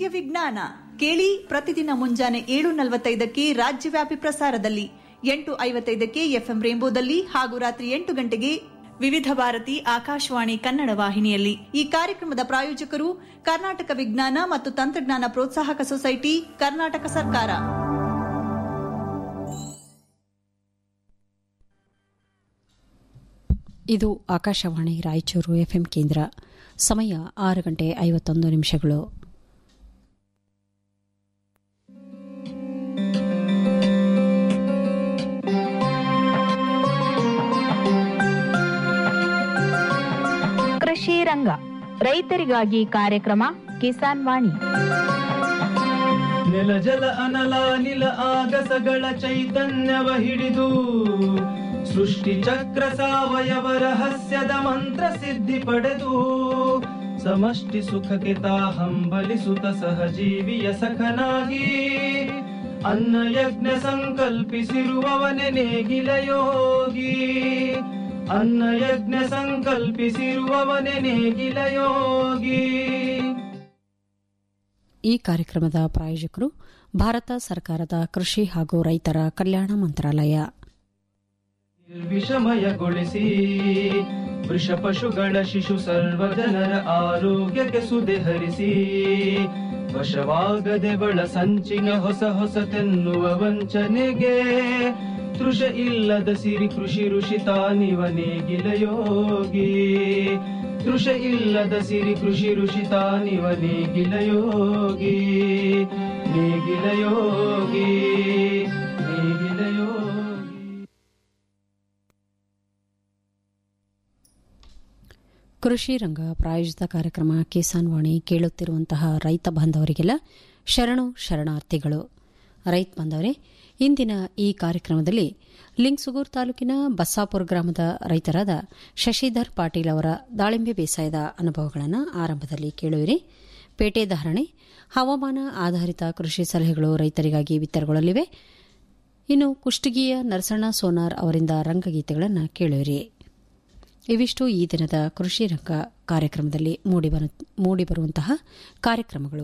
ನಿತ್ಯ ವಿಜ್ಞಾನ ಕೇಳಿ ಪ್ರತಿದಿನ ಮುಂಜಾನೆ ಏಳು ನಲವತ್ತೈದಕ್ಕೆ ರಾಜ್ಯವ್ಯಾಪಿ ಪ್ರಸಾರದಲ್ಲಿ ಎಂಟು ಐವತ್ತೈದಕ್ಕೆ ಎಫ್ಎಂ ರೇಂಬೋದಲ್ಲಿ ಹಾಗೂ ರಾತ್ರಿ ಎಂಟು ಗಂಟೆಗೆ ವಿವಿಧ ಭಾರತಿ ಆಕಾಶವಾಣಿ ಕನ್ನಡ ವಾಹಿನಿಯಲ್ಲಿ ಈ ಕಾರ್ಯಕ್ರಮದ ಪ್ರಾಯೋಜಕರು ಕರ್ನಾಟಕ ವಿಜ್ಞಾನ ಮತ್ತು ತಂತ್ರಜ್ಞಾನ ಪ್ರೋತ್ಸಾಹಕ ಸೊಸೈಟಿ ಕರ್ನಾಟಕ ಸರ್ಕಾರ ಇದು ಆಕಾಶವಾಣಿ ರಾಯಚೂರು ಎಫ್ಎಂ ಕೇಂದ್ರ ಸಮಯ ಆರು ಗಂಟೆ ಐವತ್ತೊಂದು ನಿಮಿಷಗಳು ಕೃಷಿ ರಂಗ ರೈತರಿಗಾಗಿ ಕಾರ್ಯಕ್ರಮ ಕಿಸಾನ್ ವಾಣಿ ನೆಲ ಜಲ ಅನಲ ನಿಲ ಆಗಸಗಳ ಚೈತನ್ಯವ ಹಿಡಿದು ಸೃಷ್ಟಿ ಚಕ್ರ ಸಾವಯವ ರಹಸ್ಯದ ಮಂತ್ರ ಸಿದ್ಧಿ ಪಡೆದು ಸಮಷ್ಟಿ ಸುಖಕ್ಕೆ ತಾ ಹಂಬಲಿಸುತ್ತ ಸಹಜೀವಿಯ ಸಖನಾಗಿ ಅನ್ನ ಯಜ್ಞ ಸಂಕಲ್ಪಿಸಿರುವವನೆ ನೇಗಿಲ ಯೋಗಿ ಅನ್ನ ಯಜ್ಞ ಸಂಕಲ್ಪಿಸಿರುವವನೆ ನೇಗಿಲ ಯೋಗಿ ಈ ಕಾರ್ಯಕ್ರಮದ ಪ್ರಾಯೋಜಕರು ಭಾರತ ಸರ್ಕಾರದ ಕೃಷಿ ಹಾಗೂ ರೈತರ ಕಲ್ಯಾಣ ಮಂತ್ರಾಲಯ ವಿಷಮಯಗೊಳಿಸಿ ವೃಷ ಪಶುಗಳ ಶಿಶು ಸರ್ವ ಜನರ ಆರೋಗ್ಯಕ್ಕೆ ಸುದೆ ಹರಿಸಿ ವಶವಾಗದೆ ಬಳ ಸಂಚಿನ ಹೊಸ ಹೊಸತೆನ್ನುವ ವಂಚನೆಗೆ ತೃಷ ಇಲ್ಲದ ಸಿರಿ ಕೃಷಿ ಋಷಿ ತಾನಿವ ನೇಗಿಲ ಯೋಗಿ ತೃಷ ಇಲ್ಲದ ಸಿರಿ ಕೃಷಿ ಋಷಿ ತಾನಿವ ನೇಗಿಲ ಯೋಗಿ ನೇಗಿಲ ಯೋಗಿ ನೇಗಿಲ ಯೋಗಿ ಕೃಷಿ ರಂಗ ಪ್ರಾಯೋಜಿತ ಕಾರ್ಯಕ್ರಮ ಕಿಸಾನ್ ವಾಣಿ ಕೇಳುತ್ತಿರುವಂತಹ ರೈತ ಬಾಂಧವರಿಗೆಲ್ಲ ಶರಣು ಶರಣಾರ್ಥಿಗಳು ರೈತ ಬಾಂಧವರೇ ಇಂದಿನ ಈ ಕಾರ್ಯಕ್ರಮದಲ್ಲಿ ಲಿಂಗ್ಸುಗೂರ್ ತಾಲೂಕಿನ ಬಸ್ಸಾಪುರ ಗ್ರಾಮದ ರೈತರಾದ ಶಶಿಧರ್ ಪಾಟೀಲ್ ಅವರ ದಾಳಿಂಬೆ ಬೇಸಾಯದ ಅನುಭವಗಳನ್ನು ಆರಂಭದಲ್ಲಿ ಕೇಳುವಿರಿ ಪೇಟೆ ಧಾರಣೆ ಹವಾಮಾನ ಆಧಾರಿತ ಕೃಷಿ ಸಲಹೆಗಳು ರೈತರಿಗಾಗಿ ಬಿತ್ತರಗೊಳ್ಳಲಿವೆ ಇನ್ನು ಕುಷ್ಟಗಿಯ ನರಸಣ್ಣ ಸೋನಾರ್ ಅವರಿಂದ ರಂಗಗೀತೆಗಳನ್ನು ಕೇಳುವಿರಿ ಇವಿಷ್ಟು ಈ ದಿನದ ಕೃಷಿ ರಂಗ ಕಾರ್ಯಕ್ರಮದಲ್ಲಿ ಮೂಡಿಬರುವಂತಹ ಕಾರ್ಯಕ್ರಮಗಳು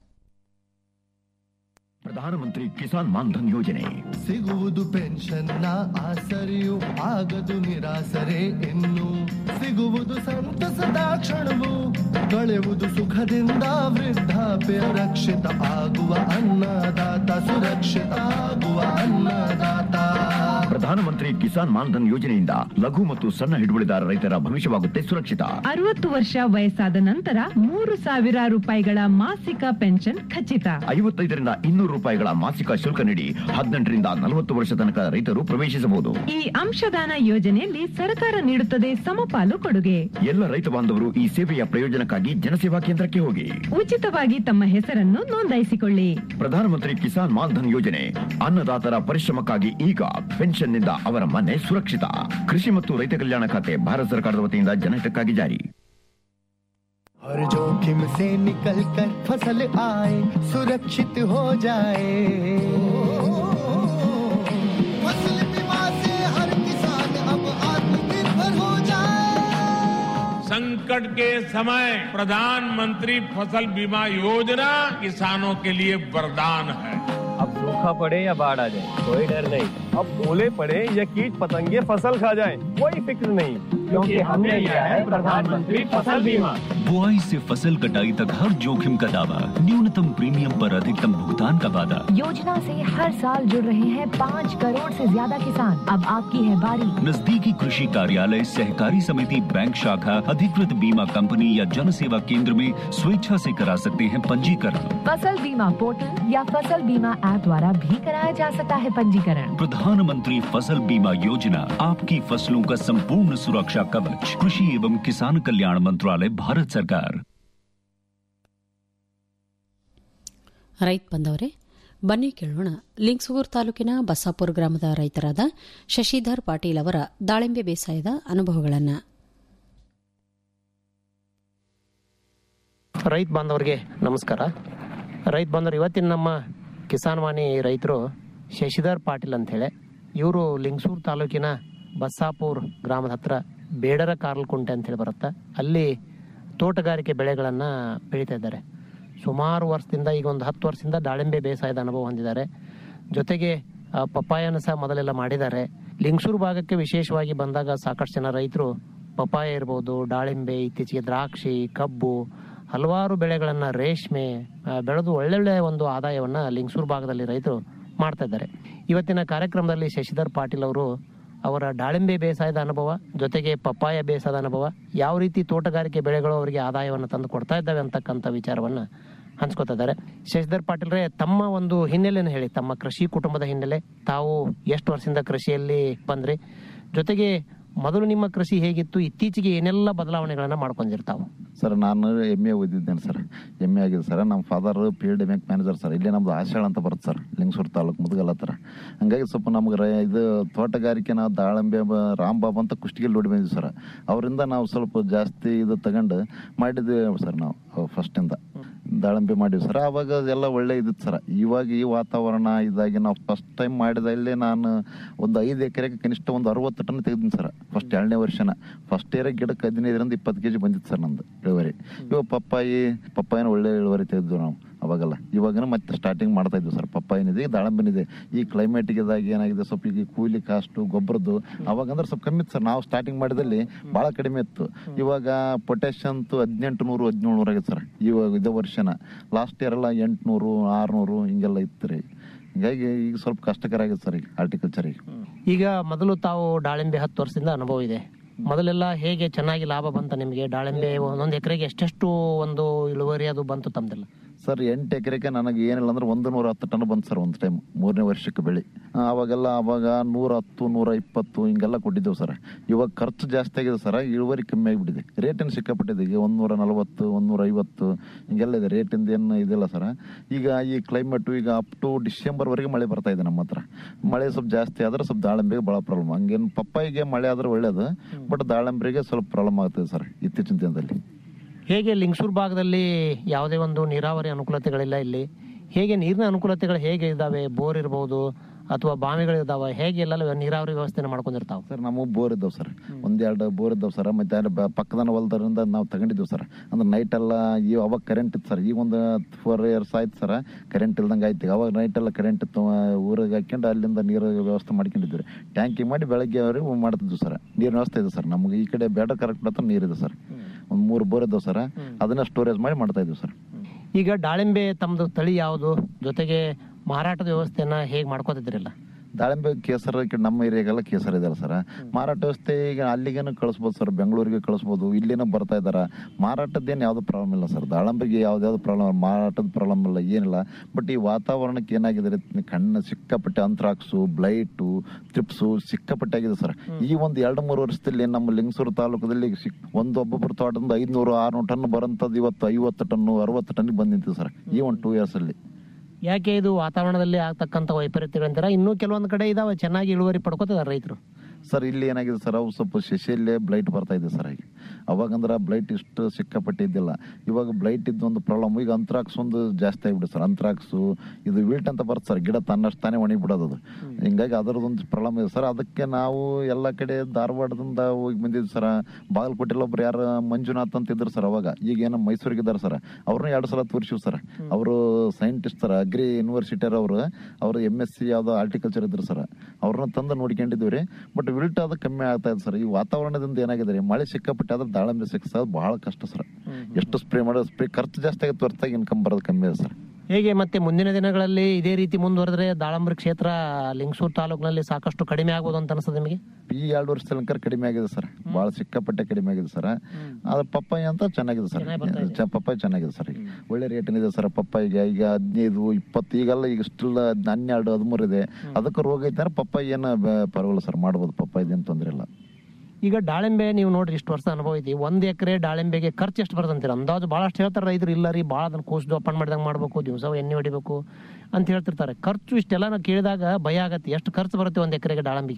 ಪ್ರಧಾನಮಂತ್ರಿ ಕಿಸಾನ್ ಮಾನ್ಧನ್ ಯೋಜನೆ ಸಿಗುವುದು ಪೆನ್ಷನ್ನ ಆಸರೆಯು ಆಗದು ನಿರಾಸರೆ ಇನ್ನು ಸಿಗುವುದು ಸಂತಸದ ಕ್ಷಣವು ಕಳೆಯುವುದು ಸುಖದಿಂದ ವೃದ್ಧಾಪ್ಯ ರಕ್ಷಿತ ಆಗುವ ಅನ್ನದಾತ ಸುರಕ್ಷಿತ ಆಗುವ ಅನ್ನದಾತ ಪ್ರಧಾನಮಂತ್ರಿ ಕಿಸಾನ್ ಮಾನ್ಧನ್ ಯೋಜನೆಯಿಂದ ಲಘು ಮತ್ತು ಸಣ್ಣ ಹಿಡುವಳಿದಾರ ರೈತರ ಭವಿಷ್ಯವಾಗುತ್ತೆ ಸುರಕ್ಷಿತ ಅರವತ್ತು ವರ್ಷ ವಯಸ್ಸಾದ ನಂತರ ಮೂರು ಸಾವಿರ ರೂಪಾಯಿಗಳ ಮಾಸಿಕ ಪೆನ್ಷನ್ ಖಚಿತ ಐವತ್ತೈದರಿಂದ ಇನ್ನೂರು ರೂಪಾಯಿಗಳ ಮಾಸಿಕ ಶುಲ್ಕ ನೀಡಿ ಹದಿನೆಂಟರಿಂದ ನಲವತ್ತು ವರ್ಷ ತನಕ ರೈತರು ಪ್ರವೇಶಿಸಬಹುದು ಈ ಅಂಶದಾನ ಯೋಜನೆಯಲ್ಲಿ ಸರ್ಕಾರ ನೀಡುತ್ತದೆ ಸಮಪಾಲು ಕೊಡುಗೆ ಎಲ್ಲ ರೈತ ಬಾಂಧವರು ಈ ಸೇವೆಯ ಪ್ರಯೋಜನಕ್ಕಾಗಿ ಜನಸೇವಾ ಕೇಂದ್ರಕ್ಕೆ ಹೋಗಿ ಉಚಿತವಾಗಿ ತಮ್ಮ ಹೆಸರನ್ನು ನೋಂದಾಯಿಸಿಕೊಳ್ಳಿ ಪ್ರಧಾನಮಂತ್ರಿ ಕಿಸಾನ್ ಮಾನ್ಧನ್ ಯೋಜನೆ ಅನ್ನದಾತರ ಪರಿಶ್ರಮಕ್ಕಾಗಿ ಈಗ ಪೆನ್ಷನ್ನಿಂದ ಅವರ ಮನೆ ಸುರಕ್ಷಿತ ಕೃಷಿ ಮತ್ತು ರೈತ ಕಲ್ಯಾಣ ಖಾತೆ ಭಾರತ ಸರ್ಕಾರದ ವತಿಯಿಂದ ಜನಹಿತಕ್ಕಾಗಿ ಜಾರಿ हर जोखिम से निकल कर फसल आए सुरक्षित हो जाए फसल बीमा से हर किसान अब आत्मनिर्भर हो जाए संकट के समय प्रधानमंत्री फसल बीमा योजना किसानों के लिए वरदान है अब सूखा पड़े या बाढ़ आ जाए कोई डर नहीं अब ओले पड़े या कीट पतंगे फसल खा जाए कोई फिक्र नहीं क्योंकि हमने लिया है प्रधानमंत्री फसल बीमा बुआई से फसल कटाई तक हर जोखिम का दावा न्यूनतम प्रीमियम पर अधिकतम भुगतान का वादा योजना से हर साल जुड़ रहे हैं पाँच करोड़ से ज्यादा किसान अब आपकी है बारी नजदीकी कृषि कार्यालय सहकारी समिति बैंक शाखा अधिकृत बीमा कंपनी या जन सेवा केंद्र में स्वेच्छा से करा सकते हैं पंजीकरण फसल बीमा पोर्टल या फसल बीमा ऐप द्वारा भी कराया जा सकता है पंजीकरण प्रधानमंत्री फसल बीमा योजना आपकी फसलों का संपूर्ण सुरक्षा कवच कृषि एवं किसान कल्याण मंत्रालय भारत सरकार ರೈತ ಬಂದವರೇ ಬನ್ನಿ ಕೇಳೋಣ ಲಿಂಗ್ಸುಗೂರ್ ತಾಲೂಕಿನ ಬಸ್ಸಾಪುರ ಗ್ರಾಮದ ರೈತರಾದ ಶಶಿಧರ್ ಪಾಟೀಲ್ ಅವರ ದಾಳಿಂಬೆ ಬೇಸಾಯದ ಅನುಭವಗಳನ್ನು ರೈತ ಬಾಂಧವರಿಗೆ ನಮಸ್ಕಾರ ರೈತ ಬಾಂಧವರು ಇವತ್ತಿನ ನಮ್ಮ ಕಿಸಾನ್ ವಾಣಿ ರೈತರು ಶಶಿಧರ್ ಪಾಟೀಲ್ ಅಂಥೇಳಿ ಇವರು ಲಿಂಗಸೂರು ತಾಲೂಕಿನ ಬಸ್ಸಾಪುರ್ ಗ್ರಾಮದ ಹತ್ರ ಬೇಡರ ಕಾರ್ಲ್ಕುಂಟೆ ಅಂತೇಳಿ ಬರುತ್ತೆ ಅಲ್ಲಿ ತೋಟಗಾರಿಕೆ ಬೆಳೆಗಳನ್ನು ಬೆಳೀತಾ ಇದ್ದಾರೆ ಸುಮಾರು ವರ್ಷದಿಂದ ಈಗ ಒಂದು ಹತ್ತು ವರ್ಷದಿಂದ ದಾಳಿಂಬೆ ಬೇಸಾಯದ ಅನುಭವ ಹೊಂದಿದ್ದಾರೆ ಜೊತೆಗೆ ಆ, ಪಪ್ಪಾಯನ ಸಹ ಮೊದಲೆಲ್ಲ ಮಾಡಿದ್ದಾರೆ ಲಿಂಗಸೂರು ಭಾಗಕ್ಕೆ ವಿಶೇಷವಾಗಿ ಬಂದಾಗ ಸಾಕಷ್ಟು ಜನ ರೈತರು ಪಪ್ಪಾಯ ಇರ್ಬೋದು ದಾಳಿಂಬೆ ಇತ್ತೀಚೆಗೆ ದ್ರಾಕ್ಷಿ ಕಬ್ಬು ಹಲವಾರು ಬೆಳೆಗಳನ್ನ ರೇಷ್ಮೆ ಆ, ಬೆಳೆದು ಒಳ್ಳೊಳ್ಳೆ ಒಂದು ಆದಾಯವನ್ನ ಲಿಂಗಸೂರು ಭಾಗದಲ್ಲಿ ರೈತರು ಮಾಡ್ತಾ ಇದ್ದಾರೆ ಇವತ್ತಿನ ಕಾರ್ಯಕ್ರಮದಲ್ಲಿ ಶಶಿಧರ್ ಪಾಟೀಲ್ ಅವರು ಅವರ ದಾಳಿಂಬೆ ಬೇಸಾಯದ ಅನುಭವ ಜೊತೆಗೆ ಪಪ್ಪಾಯ ಬೇಸಾಯದ ಅನುಭವ ಯಾವ ರೀತಿ ತೋಟಗಾರಿಕೆ ಬೆಳೆಗಳು ಅವರಿಗೆ ಆದಾಯವನ್ನು ತಂದು ಕೊಡ್ತಾ ಇದ್ದಾವೆ ಅಂತಕ್ಕಂಥ ವಿಚಾರವನ್ನ ಹಂಚ್ಕೋತಾ ಇದ್ದಾರೆ ಶಶಿಧರ್ ಪಾಟೀಲ್ರೆ ತಮ್ಮ ಒಂದು ಹಿನ್ನೆಲೆಯನ್ನು ಹೇಳಿ ತಮ್ಮ ಕೃಷಿ ಕುಟುಂಬದ ಹಿನ್ನೆಲೆ ತಾವು ಎಷ್ಟು ವರ್ಷದಿಂದ ಕೃಷಿಯಲ್ಲಿ ಬಂದ್ರಿ ಜೊತೆಗೆ ಮೊದಲು ನಿಮ್ಮ ಕೃಷಿ ಹೇಗಿತ್ತು ಇತ್ತೀಚೆಗೆ ಏನೆಲ್ಲ ಬದಲಾವಣೆಗಳನ್ನ ಮಾಡ್ಕೊಂಡಿರ್ತಾವು ಸರ್ ನಾನು ಎಮ್ ಎ ಓದಿದ್ದೇನೆ ಸರ್ ಎಮ್ ಎ ಆಗಿದೆ ಸರ್ ನಮ್ಮ father field bank manager sir ಇಲ್ಲಿ ನಮ್ದು ಆಶಾಳ ಅಂತ ಬರುತ್ತೆ ಸರ್ ಲಿಂಗಸೂರು ತಾಲೂಕು ಮುದುಗಲ್ ಹತ್ರ ಹಂಗಾಗಿ ಸ್ವಲ್ಪ ನಮ್ಗೆ ರ- ಇದು ತೋಟಗಾರಿಕೆ ನಾವು ದಾಳಂಬೆ ಬ- ರಾಂಬಾಬ್ ಅಂತ ಕುಷ್ಟಗಿಲ್ ನೋಡಿ ಬಂದಿದ್ವಿ ಸರ್ ಅವರಿಂದ ನಾವು ಸ್ವಲ್ಪ ಜಾಸ್ತಿ ಇದು ತಗೊಂಡು ಮಾಡಿದ್ವಿ ಸರ್ ನಾವು ಫಸ್ಟಿಂದ ದಾಳಂಬೆ ಮಾಡಿವಿ ಸರ್ ಅವಾಗ ಎಲ್ಲ ಒಳ್ಳೆ ಇದಿತ್ತು ಸರ್ ಇವಾಗ ಈ ವಾತಾವರಣ ಇದಾಗಿ ನಾವು ಫಸ್ಟ್ ಟೈಮ್ ಮಾಡಿದಲ್ಲಿ ನಾನು ಒಂದು ಐದು ಎಕರೆಗೆ ಕನಿಷ್ಠ ಒಂದು ಅರವತ್ತು ಟನ್ ತೆಗೆದಿನಿ ಸರ್ ಫಸ್ಟ್ ಎರಡನೇ ವರ್ಷನ ಫಸ್ಟ್ ಇಯರ್ ಗಿಡಕ್ಕೆ ಹದಿನೈದರಿಂದ ಇಪ್ಪತ್ತು ಕೆಜಿ ಬಂದಿತ್ತು ಸರ್ ನಂದು ಇಳುವರಿ ಇವಾಗ ಪಪ್ಪಾಯಿ ಪಪ್ಪಾಯಿನ ಒಳ್ಳೆ ಇಳುವರಿ ತೆಗೆದ್ವಿ ನಾವು ಅವಾಗೆಲ್ಲ ಇವಾಗನ ಮತ್ತೆ ಸ್ಟಾರ್ಟಿಂಗ್ ಮಾಡ್ತಾ ಇದ್ವಿ ಸರ್ ಪಪ್ಪಾಯಿನಿದೆ ದಾಳಂಬಿನಿದೆ ಈ ಕ್ಲೈಮೇಟ್ ಇದಾಗ ಏನಾಗಿದೆ ಸ್ವಲ್ಪ ಈಗ ಕೂಲಿ ಕಾಸ್ಟು ಗೊಬ್ಬರದ್ದು ಅವಾಗ ಅಂದ್ರೆ ಸ್ವಲ್ಪ ಕಮ್ಮಿ ಇತ್ತು ಸರ್ ನಾವು ಸ್ಟಾರ್ಟಿಂಗ್ ಮಾಡಿದಲ್ಲಿ ಬಹಳ ಕಡಿಮೆ ಇತ್ತು ಇವಾಗ ಪೊಟ್ಯಾಶ್ ಅಂತೂ ಹದಿನೆಂಟು ನೂರು ಹದಿನೇಳು ನೂರ ಆಗಿತ್ತು ಸರ್ ಇವಾಗ ಇದೇ ವರ್ಷನ ಲಾಸ್ಟ್ ಇಯರ್ ಎಲ್ಲ ಎಂಟುನೂರು ಆರ್ನೂರು ಹಿಂಗೆಲ್ಲ ಇತ್ತು ರೀ ಹಿಂಗಾಗಿ ಈಗ ಸ್ವಲ್ಪ ಕಷ್ಟಕರ ಆಗಿದೆ ಸರ್ ಈಗ ಹಾರ್ಟಿಕಲ್ಚರಿಗೆ ಈಗ ಮೊದಲು ತಾವು ದಾಳಿಂಬೆ ಹತ್ತು ವರ್ಷದಿಂದ ಅನುಭವ ಇದೆ ಮೊದಲೆಲ್ಲ ಹೇಗೆ ಚೆನ್ನಾಗಿ ಲಾಭ ಬಂತ ನಿಮಗೆ ದಾಳಿಂಬೆ ಒಂದೊಂದು ಎಕರೆಗೆ ಎಷ್ಟೆಷ್ಟು ಒಂದು ಇಳುವರಿ ಅದು ಬಂತು ತಮ್ದೆಲ್ಲ ಸರ್ ಎಂಟು ಎಕರೆಗೆ ನನಗೆ ಏನಿಲ್ಲ ಅಂದ್ರೆ ಒಂದು ನೂರ ಹತ್ತು ಟನ್ ಬಂತು ಸರ್ ಒಂದು ಟೈಮ್ ಮೂರನೇ ವರ್ಷಕ್ಕೆ ಬೆಳೆ ಆ, ಅವಾಗೆಲ್ಲ ಅವಾಗ ನೂರ ಹತ್ತು ನೂರ ಇಪ್ಪತ್ತು ಹಿಂಗೆಲ್ಲ ಕೊಟ್ಟಿದ್ದೆವು ಸರ್ ಇವಾಗ ಖರ್ಚು ಜಾಸ್ತಿ ಆಗಿದೆ ಸರ್ ಇಳುವರಿ ಕಮ್ಮಿ ಆಗಿಬಿಟ್ಟಿದೆ ರೇಟೇನು ಸಿಕ್ಕಾಪಟ್ಟಿದೆ ಈಗ ಒಂದು ನೂರ ನಲವತ್ತು ಒಂದು ನೂರ ಐವತ್ತು ಹಿಂಗೆಲ್ಲ ಇದೆ ರೇಟಿಂದ ಏನು ಇದಿಲ್ಲ ಸರ್ ಈಗ ಈ ಕ್ಲೈಮೇಟು ಈಗ ಅಪ್ ಟು ಡಿಸೆಂಬರ್ವರೆಗೆ ಮಳೆ ಬರ್ತಾ ಇದೆ ನಮ್ಮ ಹತ್ರ ಮಳೆ ಸ್ವಲ್ಪ ಜಾಸ್ತಿ ಆದ್ರೆ ಸ್ವಲ್ಪ ದಾಳಿಂಬೆಗೆ ಭಾಳ ಪ್ರಾಬ್ಲಮ್ ಹಂಗೇನು ಪಪ್ಪಾಯಿಗೆ ಮಳೆ ಆದ್ರೆ ಒಳ್ಳೇದು ಬಟ್ ದಾಳಿಂಬರಿಗೆ ಸ್ವಲ್ಪ ಪ್ರಾಬ್ಲಮ್ ಆಗ್ತದೆ ಸರ್ ಇತ್ತೀಚಿನ ದಿನದಲ್ಲಿ ಹೇಗೆ ಲಿಂಗಸೂರು ಭಾಗದಲ್ಲಿ ಯಾವುದೇ ಒಂದು ನೀರಾವರಿ ಅನುಕೂಲತೆಗಳಿಲ್ಲ ಇಲ್ಲಿ ಹೇಗೆ ನೀರಿನ ಅನುಕೂಲತೆಗಳು ಹೇಗೆ ಇದಾವೆ ಬೋರ್ ಇರ್ಬೋದು ಅಥವಾ ಬಾವಿಗಳು ಇದಾವೆ ಹೇಗೆ ಎಲ್ಲ ನೀರಾವರಿ ವ್ಯವಸ್ಥೆನ ಮಾಡ್ಕೊಂಡಿರ್ತಾವೆ ಸರ್ ನಮ್ಮ ಬೋರ್ ಇದ್ದಾವೆ ಸರ್ ಒಂದೆರಡು ಬೋರ್ ಇದ್ದಾವೆ ಸರ್ ಮತ್ತೆ ಅಲ್ಲಿ ಬ- ಪಕ್ಕದ ಹೊಲದರಿಂದ ನಾವು ತಗೊಂಡಿದ್ದೀವಿ ಸರ್ ಅಂದ್ರೆ ನೈಟ್ ಎಲ್ಲ ಈ ಅವಾಗ ಕರೆಂಟ್ ಇತ್ತು ಸರ್ ಈಗ ಒಂದು ಫೋರ್ ಇಯರ್ಸ್ ಆಯ್ತು ಸರ್ ಕರೆಂಟ್ ಇಲ್ದಂಗೆ ಆಯ್ತು ಈಗ ಅವಾಗ ನೈಟ್ ಎಲ್ಲ ಕರೆಂಟ್ ಇತ್ತು ಆ, ಊರಿಗೆ ಹಾಕ್ಕೊಂಡು ಅಲ್ಲಿಂದ ನೀರು ವ್ಯವಸ್ಥೆ ಮಾಡ್ಕೊಂಡಿದ್ವಿ ಟ್ಯಾಂಕಿ ಮಾಡಿ ಬೆಳಗ್ಗೆ ಅವ್ರಿಗೆ ಮಾಡ್ತಿದ್ವಿ ಸರ್ ನೀರಿನ ವ್ಯವಸ್ಥೆ ಇದೆ ಸರ್ ನಮ್ಗೆ ಈ ಕಡೆ ಬೇಡ ಕರೆಕ್ಟ್ ಹತ್ರ ನೀರಿದೆ ಸರ್ ಒಂದು ಮೂರು ಬೋರ್ ಇದ್ದಾವೆ ಸರ್ ಅದನ್ನ ಸ್ಟೋರೇಜ್ ಮಾಡಿ ಮಾಡ್ತಾ ಇದ್ವಿ ಸರ್ ಈಗ ದಾಳಿಂಬೆ ತಮ್ಮದು ತಳಿ ಯಾವುದು ಜೊತೆಗೆ ಮಾರಾಟದ ವ್ಯವಸ್ಥೆನ ಹೇಗೆ ಮಾಡ್ಕೋತಿದ್ರಲ್ಲ ದಾಳಿಂಬೆ ಕೇಸರ ಈ ಕಡೆ ನಮ್ಮ ಏರಿಯಾಗೆಲ್ಲ ಕೇಸರ ಇದೆಯಲ್ಲ ಸರ್ ಮಾರಾಟ ವ್ಯವಸ್ಥೆ ಈಗ ಅಲ್ಲಿಗೇನು ಕಳಿಸ್ಬೋದು ಸರ್ ಬೆಂಗಳೂರಿಗೆ ಕಳಿಸ್ಬೋದು ಇಲ್ಲಿನೂ ಬರ್ತಾ ಇದಾರೆ ಮಾರಾಟದ್ದೇನು ಯಾವ್ದು ಪ್ರಾಬ್ಲಮ್ ಇಲ್ಲ ಸರ್ ದಾಳಂಬೆಗೆ ಯಾವ್ದು ಪ್ರಾಬ್ಲಮ್ ಮಾರಾಟದ ಪ್ರಾಬ್ಲಮ್ ಇಲ್ಲ ಏನಿಲ್ಲ ಬಟ್ ಈ ವಾತಾವರಣಕ್ಕೆ ಏನಾಗಿದೆ ರೀ, ಕಣ್ಣು ಸಿಕ್ಕಾಪಟ್ಟೆ ಅಂತ್ರಾಕ್ಸು ಬ್ಲೈಟು ತ್ರಿಪ್ಸು ಸಿಕ್ಕಾಪಟ್ಟೆ ಆಗಿದೆ ಸರ್ ಈ ಒಂದು ಎರಡು ಮೂರು ವರ್ಷದಲ್ಲಿ ನಮ್ಮ ಲಿಂಗಸೂರು ತಾಲೂಕದಲ್ಲಿ ಸಿಕ್ ಒಂದು ಒಬ್ಬೊಬ್ಬರು ತೋಟದಿಂದ ಐದ್ನೂರು ಆರ್ನೂರು ಟನ್ ಬರೋಂಥದ್ದು ಇವತ್ತು ಐವತ್ತು ಟನ್ನು ಅರವತ್ತು ಟನ್ನಿಗೆ ಬಂದು ನಿಂತಿದೆ ಸರ್ ಈ ಒಂದು ಟೂ ಇಯರ್ಸ್ ಅಲ್ಲಿ ಯಾಕೆ ಇದು ವಾತಾವರಣದಲ್ಲಿ ಆಗ್ತಕ್ಕಂಥ ವೈಪರೀತ್ಯಗಳಂತೀರ ಇನ್ನೂ ಕೆಲವೊಂದು ಕಡೆ ಇದಾವೆ ಚೆನ್ನಾಗಿ ಇಳುವರಿ ಪಡ್ಕೋತಿದ್ದಾರೆ ರೈತರು ಸರ್ ಇಲ್ಲಿ ಏನಾಗಿದೆ ಸರ್ ಅವು ಸ್ವಲ್ಪ ಶಶಿಯಲ್ಲೇ ಬ್ಲೈಟ್ ಬರ್ತಾ ಇದೆ ಸರ್ ಈಗ ಅವಾಗಂದ್ರೆ ಬ್ಲೈಟ್ ಇಷ್ಟು ಸಿಕ್ಕಾಪಟ್ಟೆ ಇದ್ದಿಲ್ಲ ಇವಾಗ ಬ್ಲೈಟ್ ಇದ್ದು ಒಂದು ಪ್ರಾಬ್ಲಮ್ ಈಗ ಅಂತ್ರಾಕ್ಸ್ ಒಂದು ಜಾಸ್ತಿ ಆಗಿಬಿಡುತ್ತೆ ಸರ್ ಅಂತ್ರಾಕ್ಸು ಇದು ವಿಲ್ಟ್ ಅಂತ ಬರುತ್ತೆ ಸರ್ ಗಿಡ ತನ್ನಷ್ಟು ತಾನೇ ಒಣಗಿ ಬಿಡೋದು ಅದು ಹಿಂಗಾಗಿ ಅದರದೊಂದು ಪ್ರಾಬ್ಲಮ್ ಇದೆ ಸರ್ ಅದಕ್ಕೆ ನಾವು ಎಲ್ಲ ಕಡೆ ಧಾರವಾಡದಿಂದ ಹೋಗಿ ಬಂದಿದ್ವಿ ಸರ್ ಬಾಗಲಕೋಟೆಲ್ಲ ಒಬ್ರು ಯಾರು ಮಂಜುನಾಥ್ ಅಂತ ಇದ್ರು ಸರ್ ಅವಾಗ ಈಗ ಏನೋ ಮೈಸೂರಿಗೆ ಇದ್ದಾರೆ ಸರ್ ಅವ್ರನ್ನ ಎರಡು ಸಲ ತೋರಿಸಿವ್ ಸರ್ ಅವರು ಸೈಂಟಿಸ್ಟ್ ಸರ್ ಅಗ್ರಿ ಯೂನಿವರ್ಸಿಟಿ ಅವರು ಅವರು ಎಮ್ ಎಸ್ ಸಿ ಯಾವ್ದೋ ಆರ್ಟಿಕಲ್ಚರ್ ಇದ್ರು ಸರ್ ಅವ್ರನ್ನ ತಂದು ನೋಡ್ಕೊಂಡಿದ್ವಿ ರೀ ಬಟ್ ವಿಲ್ಟ್ ಅದು ಕಮ್ಮಿ ಆಗ್ತಾ ಇದೆ ಸರ್ ಈ ವಾತಾವರಣದಿಂದ ಏನಾಗಿದೆ ರೀ ಮಳೆ ಸಿಕ್ಕಾಪಟ್ಟೆ ಆದ್ರೆ ದಾಳಂಬೆ ಸಿಕ್ಸೋದು ಬಹಳ ಕಷ್ಟ ಸರ್ ಎಷ್ಟು ಸ್ಪ್ರೇ ಮಾಡೋದು ಸ್ಪ್ರೇ ಖರ್ಚು ಜಾಸ್ತಿ ಆಗುತ್ತೆ ಹೊರತಾಗಿ ಇನ್ಕಮ್ ಬರೋದು ಕಮ್ಮಿ ಇದೆ ಸರ್ ಹೇಗೆ ಮತ್ತೆ ಮುಂದಿನ ದಿನಗಳಲ್ಲಿ ಇದೇ ರೀತಿ ಮುಂದುವರೆದ್ರೆ ದಾಳಂಬರಿ ಕ್ಷೇತ್ರ ಲಿಂಗಸೂರು ತಾಲೂಕಿನಲ್ಲಿ ಸಾಕಷ್ಟು ಕಡಿಮೆ ಆಗ್ಬೋದು ಅಂತ ಅನಿಸ್ತದೆ ನಿಮಗೆ ಈ ಎರಡು ವರ್ಷ ತನಕ ಕಡಿಮೆ ಆಗಿದೆ ಸರ್ ಬಹಳ ಸಿಕ್ಕಾಪಟ್ಟೆ ಕಡಿಮೆ ಆಗಿದೆ ಸರ್ ಅದು ಪಪ್ಪಾಯಿ ಅಂತ ಚೆನ್ನಾಗಿದೆ ಸರ್ ಚ- ಪಪ್ಪಾಯಿ ಚೆನ್ನಾಗಿದೆ ಸರ್ ಈಗ ಒಳ್ಳೆ ರೇಟ್ ಇದೆ ಸರ್ ಪಪ್ಪಾಯಿಗೆ ಈಗ ಹದಿನೈದು ಇಪ್ಪತ್ತು ಈಗೆಲ್ಲ ಈಗ ಸ್ಟಿಲ್ ಹನ್ನೆರಡು ಹದಿಮೂರು ಇದೆ ಅದಕ್ಕೆ ರೋಗ ಐತೆ ಪಪ್ಪಾಯಿ ಏನು ಬ- ಪರವಾಗಿಲ್ಲ ಸರ್ ಮಾಡ್ಬೋದು ಪಪ್ಪಾಯಿದು ಏನು ತೊಂದರೆ ಇಲ್ಲ ಈಗ ದಾಳಿಂಬೆ ನೀವು ನೋಡ್ರಿ ಇಷ್ಟು ವರ್ಷ ಅನುಭವ ಐತಿ ಒಂದ್ ಎಕರೆ ದಾಳಿಂಬೆಗೆ ಖರ್ಚು ಎಷ್ಟು ಬರ್ತಂತೀರ ಅಂದಾಜು ಭಾಳಷ್ಟು ಹೇಳ್ತಾರೆ ರೈತರು ಇಲ್ಲ ರೀ ಭಾಳ ಅದನ್ನ ಕೂಸು ಜೋಪಾನ ಮಾಡಿದಂಗೆ ಮಾಡ್ಬೇಕು ದಿವಸ ಎಣ್ಣೆ ಹೊಡಿಬೇಕು ಅಂತ ಹೇಳ್ತಿರ್ತಾರೆ ಖರ್ಚು ಇಷ್ಟೆಲ್ಲ ನಾವು ಕೇಳಿದಾಗ ಭಯ ಆಗತ್ತೆ ಎಷ್ಟು ಖರ್ಚು ಬರುತ್ತೆ ಒಂದ್ ಎಕರೆಗೆ ದಾಳಿಂಬಿಗೆ